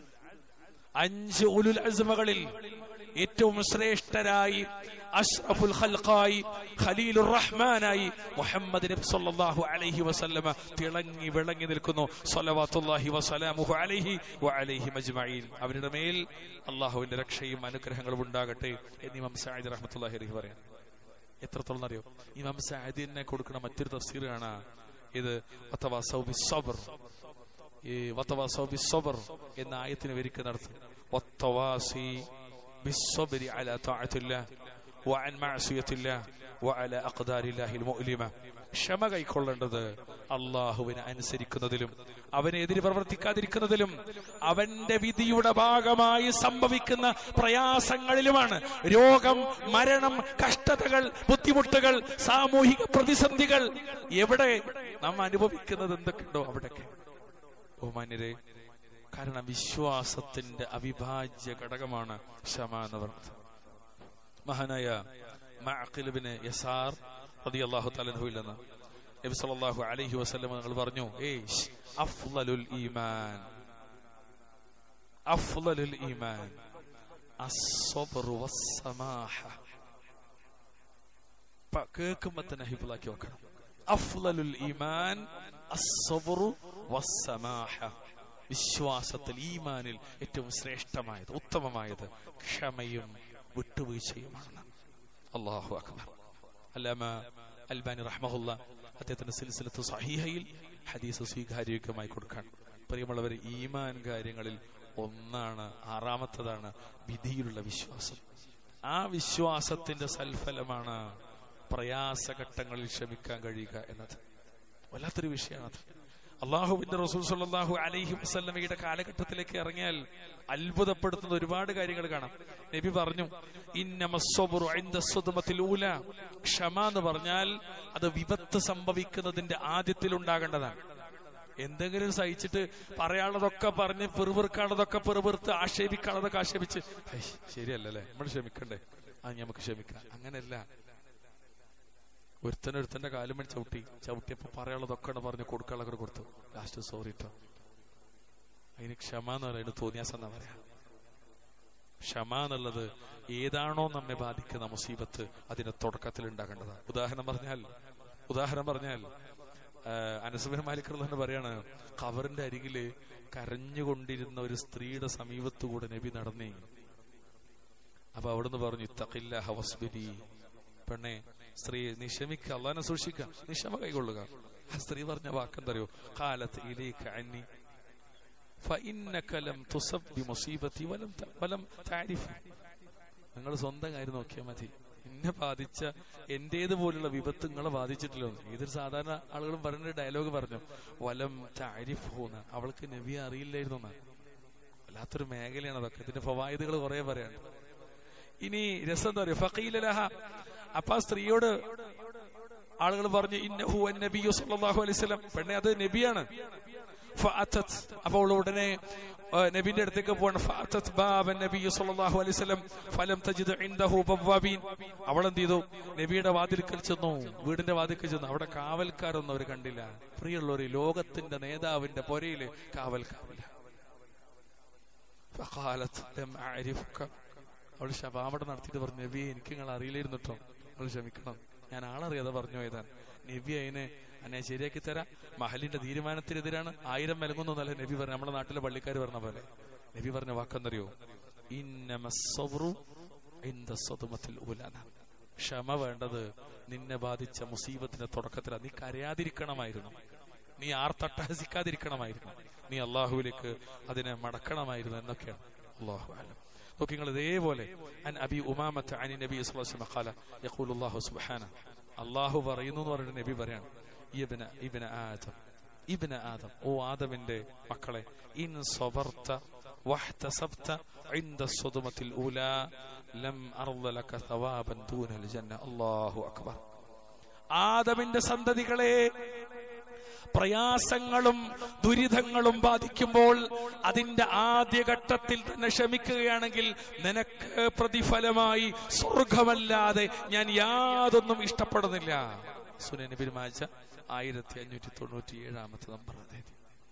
അഞ്ച് ഉലുൽ അസ്മകളിൽ ഏറ്റവും ശ്രേഷ്ഠരായി അഷ്റഫുൽ ഖൽഖായി ഖലീലുർ റഹ്മാനായി മുഹമ്മദ് നബി സല്ലല്ലാഹു അലൈഹി വസല്ലമ തിളങ്ങി വിളങ്ങി നിൽക്കുന്നു സ്വലവാത്തുല്ലാഹി വസലാമുഹു അലൈഹി വഅലൈഹി മജ്മഈൻ അവരുടെ മേൽ അള്ളാഹുവിന്റെ രക്ഷയും അനുഗ്രഹങ്ങളും ഉണ്ടാകട്ടെ എന്ന് ഇമാം സഅദ് റഹ്മത്തുള്ളാഹി അലൈഹി പറയാം എത്രത്തോളം അറിയോ ഇമാം സഅദിനെ കൊടുക്കുന്ന മറ്റൊരു തഫ്സീറാണ് ഇത് വതവാസൗ ബിസ്സബ്ർ ഈ വതവാസൗ ബിസ്സബ്ർ എന്ന ആയത്തിന് വരിക്കുന്നിടത്ത് വത്തവാസി بالصبر على طاعة الله وعن معصية الله وعلى أقدار الله المؤلمة ക്ഷമ കൈക്കൊള്ളേണ്ടത് അള്ളാഹുവിനെ അനുസരിക്കുന്നതിലും അവനെതിരെ പ്രവർത്തിക്കാതിരിക്കുന്നതിലും അവന്റെ വിധിയുടെ ഭാഗമായി സംഭവിക്കുന്ന പ്രയാസങ്ങളിലുമാണ് രോഗം മരണം കഷ്ടതകൾ ബുദ്ധിമുട്ടുകൾ സാമൂഹിക പ്രതിസന്ധികൾ എവിടെ നാം അനുഭവിക്കുന്നത് എന്തൊക്കെയുണ്ടോ അവിടെയൊക്കെ ബഹുമാന്യരെ കാരണം വിശ്വാസത്തിന്റെ അവിഭാജ്യ ഘടകമാണ് ക്ഷമ എന്ന് പറയുന്നത് മഹാനായ മഅഖിലുബിന് യസാർ റളിയല്ലാഹു തആലയിൽ നിന്ന് നബി സല്ലല്ലാഹു അലൈഹി വസല്ലം നിങ്ങൾ പറഞ്ഞു ഏയ് അഫ്ളലുൽ ഈമാൻ അഫ്ളലുൽ ഈമാൻ അസ്സബ്ർ വസ്സമാഹ കേൾക്കുമ്പോ തന്നെ ഹിബിളാക്കി നോക്കണം അഫ്ളലുൽ ഈമാൻ അസ്സബ്ർ വസ്സമാഹ വിശ്വാസത്തിൽ ഈമാനിൽ ഏറ്റവും ശ്രേഷ്ഠമായത് ഉത്തമമായത് ക്ഷമയും വിട്ടുവീഴ്ചയുമാണ് അള്ളാഹു അക്ബർ അല്ലാമ അൽബാനി റഹ്മഹുല്ല അദ്ദേഹത്തിന്റെ സിൽസിലത്ത് സഹീഹയിൽ ഹദീസ് സ്വീകാര്യോഗ്യമായി കൊടുക്കാൻ പ്രിയമുള്ളവർ ഈമാൻ കാര്യങ്ങളിൽ ഒന്നാണ് ആറാമത്തതാണ് വിധിയിലുള്ള വിശ്വാസം ആ വിശ്വാസത്തിന്റെ സൽഫലമാണ് പ്രയാസഘട്ടങ്ങളിൽ ക്ഷമിക്കാൻ കഴിയുക എന്നത് വല്ലാത്തൊരു വിഷയമാണ് അള്ളാഹുവിന്റെ റസൂൽ സല്ലല്ലാഹു അലൈഹി വസല്ലമയുടെ കാലഘട്ടത്തിലേക്ക് ഇറങ്ങിയാൽ അത്ഭുതപ്പെടുത്തുന്ന ഒരുപാട് കാര്യങ്ങൾ കാണാം നബി പറഞ്ഞു ഇന്നമസ്വബുറു ഇൻദ സ്വദമത്തിൽ ഊല ക്ഷമ എന്ന് പറഞ്ഞാൽ അത് വിപത്ത് സംഭവിക്കുന്നതിന്റെ ആദ്യത്തിൽ ഉണ്ടാകേണ്ടതാണ് എന്തെങ്കിലും സഹിച്ചിട്ട് പറയാനുള്ളതൊക്കെ പറഞ്ഞ് പെറുപെറുക്കാനുള്ളതൊക്കെ പെറുപെറുത്ത് ആക്ഷേപിക്കാനുള്ളതൊക്കെ ആക്ഷേപിച്ച് ഹൈ, ശരിയല്ലല്ലേ നമ്മൾ ക്ഷമിക്കണ്ടേ ആ നമുക്ക് ക്ഷമിക്കാം അങ്ങനെയല്ല ഒരുത്തൻ ഒരുത്തന്റെ കാലും മണി ചവിട്ടി ചവിട്ടിയപ്പോ പറയാനുള്ളതൊക്കെ പറഞ്ഞ് കൊടുക്കാനുള്ളതൊക്കെ കൊടുത്തു ലാസ്റ്റ് സോറി ട്ടോ അതിന് ക്ഷമ എന്ന് പറയുന്നത് തോന്നിയാസം എന്നാ പറയാ ക്ഷമ എന്നുള്ളത് ഏതാണോ നമ്മെ ബാധിക്കുന്ന മുസീബത്ത് അതിന്റെ തുടക്കത്തിൽ ഉണ്ടാകേണ്ടതാണ് ഉദാഹരണം പറഞ്ഞാൽ ഉദാഹരണം പറഞ്ഞാൽ അനസുബിൻ മാലിക്കർ തന്നെ പറയാണ് ഖബറിന്റെ അരികില് കരഞ്ഞുകൊണ്ടിരുന്ന ഒരു സ്ത്രീയുടെ സമീപത്തുകൂടെ നബി നടന്നേ അപ്പൊ അവിടുന്ന് പറഞ്ഞു ഇത്തഖില്ല ഹവസ്ബിരി പെണ്ണെ സ്ത്രീ നീ ക്ഷമിക്ക അള്ളാനെ സൂക്ഷിക്ക നീ ക്ഷമ കൈകൊള്ളുക ആ സ്ത്രീ പറഞ്ഞ വാക്കെന്തറിയോ കാലത്ത് ഇലേക്ക് അന്നി فإنك لم تصب بمصيبتي ولم ت- ولم تعرف നിങ്ങൾ സ്വന്തം കാര്യം നോക്കിയാൽ മതി എന്നെ ബാധിച്ച എന്റേത് പോലുള്ള വിപത്ത് നിങ്ങളെ ബാധിച്ചിട്ടില്ല ഇതൊരു സാധാരണ ആളുകളും പറയുന്ന ഡയലോഗ് പറഞ്ഞു വലം താരിഫൂന്ന് അവൾക്ക് നബി അറിയില്ലായിരുന്നു എന്ന്. വല്ലാത്തൊരു മേഖലയാണ് അതൊക്കെ ഇതിന്റെ ഫവായതുകൾ കുറെ പറയാനുണ്ട് ഇനി രസം എന്താ പറയുക ഫക്കീലലഹ അപ്പൊ ആ സ്ത്രീയോട് ആളുകൾ പറഞ്ഞു ഇന്നഹു നബിയു സല്ലല്ലാഹു അലൈഹി വസല്ലം പെണ്ണെ അത് നബിയാണ് ഫഅതത് അപ്പോൾ അവൾ ഉടനെ ആ, നബിന്റെ അടുത്തേക്ക് പോവാണ് ഫഅതത് ബാബൻ നബിയു സല്ലല്ലാഹു അലൈഹി വസല്ലം ഫലം തജിദ് ഇൻദഹു ബവ്വാബീൻ അവൾ എന്ത് ചെയ്തു നബിയുടെ വാതിൽക്കൽ ചെന്നു വീടിന്റെ വാതിൽക്കൽ ചെന്നു അവിടെ കാവൽക്കാരൊന്നും അവർ കണ്ടില്ല പ്രിയുള്ളവർ ലോകത്തിന്റെ നേതാവിന്റെ പൊരയില് കാവൽക്കാരില്ല ഫഖാലത് ലം അഅരിഫുക അവൾ ശപാമട നടത്തിയിട്ട് പറഞ്ഞു നബി എനിക്ക് നിങ്ങൾ അറിയില്ലായിരുന്നു കേട്ടോ നിങ്ങൾ ക്ഷമിക്കണം ഞാൻ ആളറിയാതെ പറഞ്ഞു പോയതാണ് നബി അതിനെ എന്നെ ശരിയാക്കി തരാം മഹലിന്റെ തീരുമാനത്തിനെതിരാണ് ആയിരം വിലങ്ങുന്നല്ല നബി പറഞ്ഞു നമ്മുടെ നാട്ടിലെ പള്ളിക്കാർ പറഞ്ഞ പോലെ നബി പറഞ്ഞ വാക്കെന്നറിയോ ഇന്നമസ്സബ്റു ഇന്ദ സദമത്തിൽ ഉലാന ക്ഷമ വേണ്ടത് നിന്നെ ബാധിച്ച മുസീബത്തിന്റെ തുടക്കത്തിലാണ് നീ കരയാതിരിക്കണമായിരുന്നു നീ ആർത്തട്ടഹസിക്കാതിരിക്കണമായിരുന്നു നീ അള്ളാഹുവിലേക്ക് അതിനെ മടക്കണമായിരുന്നു എന്നൊക്കെയാണ് അള്ളാഹു ആലം നോക്കി നിങ്ങൾ ഇതേപോലെ അൻ അബി ഉമാമത്ത് അനി നബി സ്വല്ലല്ലാഹു അലൈഹി വസല്ലം ഖാല യഖൂൽ അല്ലാഹു സുബ്ഹാന അള്ളാഹു പറയുന്നു എന്ന് പറഞ്ഞിട്ട് നബി പറയാണ് ഇബ്ന ഇബ്ന ആദം ഇബ്ന ആദം ഓ ആദമിന്റെ മക്കളെ ഇൻ സബർത വഹ്തസബ്ത عند الصدمة الأولى لم أرض لك ثوابا دون الجنة الله أكبر ആദമിന്റെ സന്തതികളെ പ്രയാസങ്ങളും ദുരിതങ്ങളും ബാധിക്കുമ്പോൾ അതിന്റെ ആദ്യഘട്ടത്തിൽ തന്നെ ക്ഷമിക്കുകയാണെങ്കിൽ നിനക്ക് പ്രതിഫലമായി സ്വർഗമല്ലാതെ ഞാൻ യാതൊന്നും ഇഷ്ടപ്പെടുന്നില്ല സുനബിരുമാച്ച ആയിരത്തി അഞ്ഞൂറ്റി തൊണ്ണൂറ്റി ഏഴാമത്തെ നമ്പർ അതായത്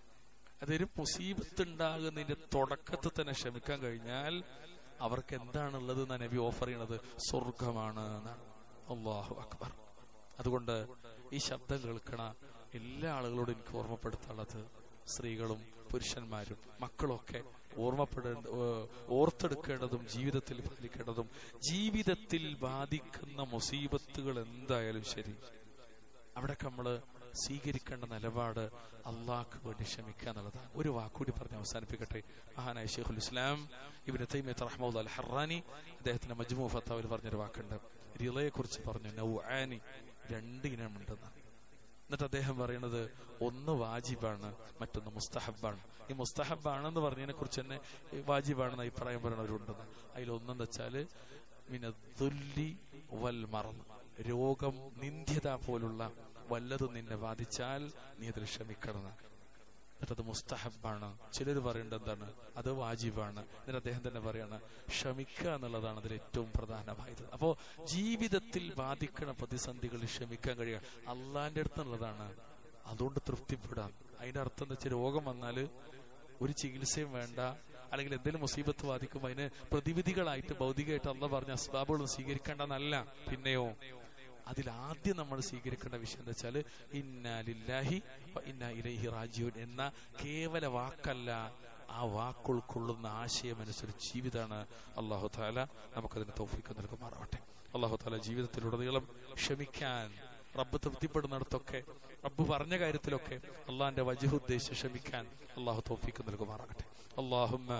അതൊരു മുസീബത്ത് ഉണ്ടാകുന്നതിന്റെ തുടക്കത്തിൽ തന്നെ ക്ഷമിക്കാൻ കഴിഞ്ഞാൽ അവർക്ക് എന്താണുള്ളത് എന്ന് നബി ഓഫർ ചെയ്യണത് സ്വർഗമാണ് എന്നാണ് അള്ളാഹു അക്ബർ അതുകൊണ്ട് ഈ ശബ്ദം കേൾക്കണ എല്ലാ ആളുകളോടും എനിക്ക് ഓർമ്മപ്പെടുത്താനുള്ളത് സ്ത്രീകളും പുരുഷന്മാരും മക്കളൊക്കെ ഓർമ്മപ്പെടേണ്ട ഏഹ് ഓർത്തെടുക്കേണ്ടതും ജീവിതത്തിൽ പാലിക്കേണ്ടതും ജീവിതത്തിൽ ബാധിക്കുന്ന മുസീബത്തുകൾ എന്തായാലും ശരി അവിടെയൊക്കെ നമ്മള് സ്വീകരിക്കേണ്ട നിലപാട് അള്ളാഹ്ക്ക് വേണ്ടി ക്ഷമിക്കുക എന്നുള്ളതാണ് ഒരു വാക്കുകൂടി പറഞ്ഞ് അവസാനിപ്പിക്കട്ടെ മഹാനായ ഷെയ്ഖുൽ ഇസ്ലാം ഇബിന് തൈമിയത്ത് റഹ്മുല്ല അൽ ഹറാനി അദ്ദേഹത്തിന്റെ മജ്മു ഫത്താവിൽ പറഞ്ഞൊരു വാക്കുണ്ട് റിളയെ കുറിച്ച് പറഞ്ഞു നൗആനി രണ്ട് ഇനമുണ്ടെന്ന് എന്നിട്ട് അദ്ദേഹം പറയുന്നത് ഒന്ന് വാജിബാണ് മറ്റൊന്ന് മുസ്തഹബാണ് ഈ മുസ്തഹബാണെന്ന് പറഞ്ഞതിനെ കുറിച്ച് തന്നെ ഈ വാജിബാണെന്ന് അഭിപ്രായം പറയുന്നവരുണ്ടെന്ന് അതിലൊന്നെന്ന് വെച്ചാല് മിനദ്ദുല്ലി വൽ മറന്ന് രോഗം നിന്ദ്യത പോലുള്ള വല്ലതും നിന്നെ ബാധിച്ചാൽ നീ അതിൽ ക്ഷമിക്കണം എന്നിട്ട് അത് മുസ്തഹബാണ് ചിലർ പറയേണ്ടത് എന്താണ് അത് വാജിബാണ് എന്നിട്ട് അദ്ദേഹം തന്നെ പറയാണ് ക്ഷമിക്കുക എന്നുള്ളതാണ് അതിൽ ഏറ്റവും പ്രധാനമായത് അപ്പോ ജീവിതത്തിൽ ബാധിക്കണ പ്രതിസന്ധികളിൽ ക്ഷമിക്കാൻ കഴിയുക അള്ളാന്റെ അടുത്തുള്ളതാണ് അതുകൊണ്ട് തൃപ്തിപ്പെടാം അതിന്റെ അർത്ഥം എന്താ വെച്ചാൽ രോഗം വന്നാല് ഒരു ചികിത്സയും വേണ്ട അല്ലെങ്കിൽ എന്തെങ്കിലും മുസീബത്ത് ബാധിക്കുമ്പോൾ അതിന് പ്രതിവിധികളായിട്ട് ഭൗതികമായിട്ട് അള്ള പറഞ്ഞ അസ്ബാബുകൾ സ്വീകരിക്കേണ്ടെന്നല്ല പിന്നെയോ അതിൽ ആദ്യം നമ്മൾ സ്വീകരിക്കേണ്ട വിഷയം എന്താ വെച്ചാല് ഇന്നാലില്ലാഹി ഇന്ന ഇലൈഹി റാജിയൂൻ എന്ന കേവല വാക്കല്ല ആ വാക്കുൾക്കൊള്ളുന്ന ആശയം അനുസരിച്ച് ജീവിതമാണ് അള്ളാഹു താല നമുക്കതിന് തൗഫീക്ക് നൽകുമാറാവട്ടെ അള്ളാഹു താല ജീവിതത്തിലുടനീളം ക്ഷമിക്കാൻ റബ്ബ് തൃപ്തിപ്പെടുന്നിടത്തൊക്കെ റബ്ബ് പറഞ്ഞ കാര്യത്തിലൊക്കെ അള്ളാഹിന്റെ വജുഹ് ഉദ്ദേശിച്ച് ക്ഷമിക്കാൻ അള്ളാഹു തൗഫീക്ക് നൽകുമാറാകട്ടെ അള്ളാഹുമ്മ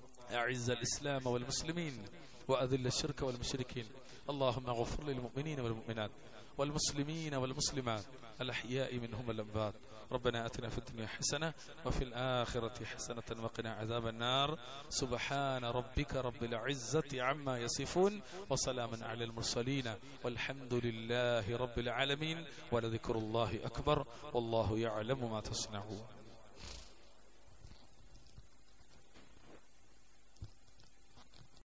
أعز الإسلام والمسلمين وأذل الشرك والمشركين اللهم اغفر للمؤمنين والمؤمنات والمسلمين والمسلمات الأحياء منهم والأموات ربنا آتنا في الدنيا حسنة وفي الآخرة حسنة وقنا عذاب النار سبحان ربك رب العزة عما يصفون وسلام على المرسلين والحمد لله رب العالمين ولذكر الله أكبر والله يعلم ما تصنعون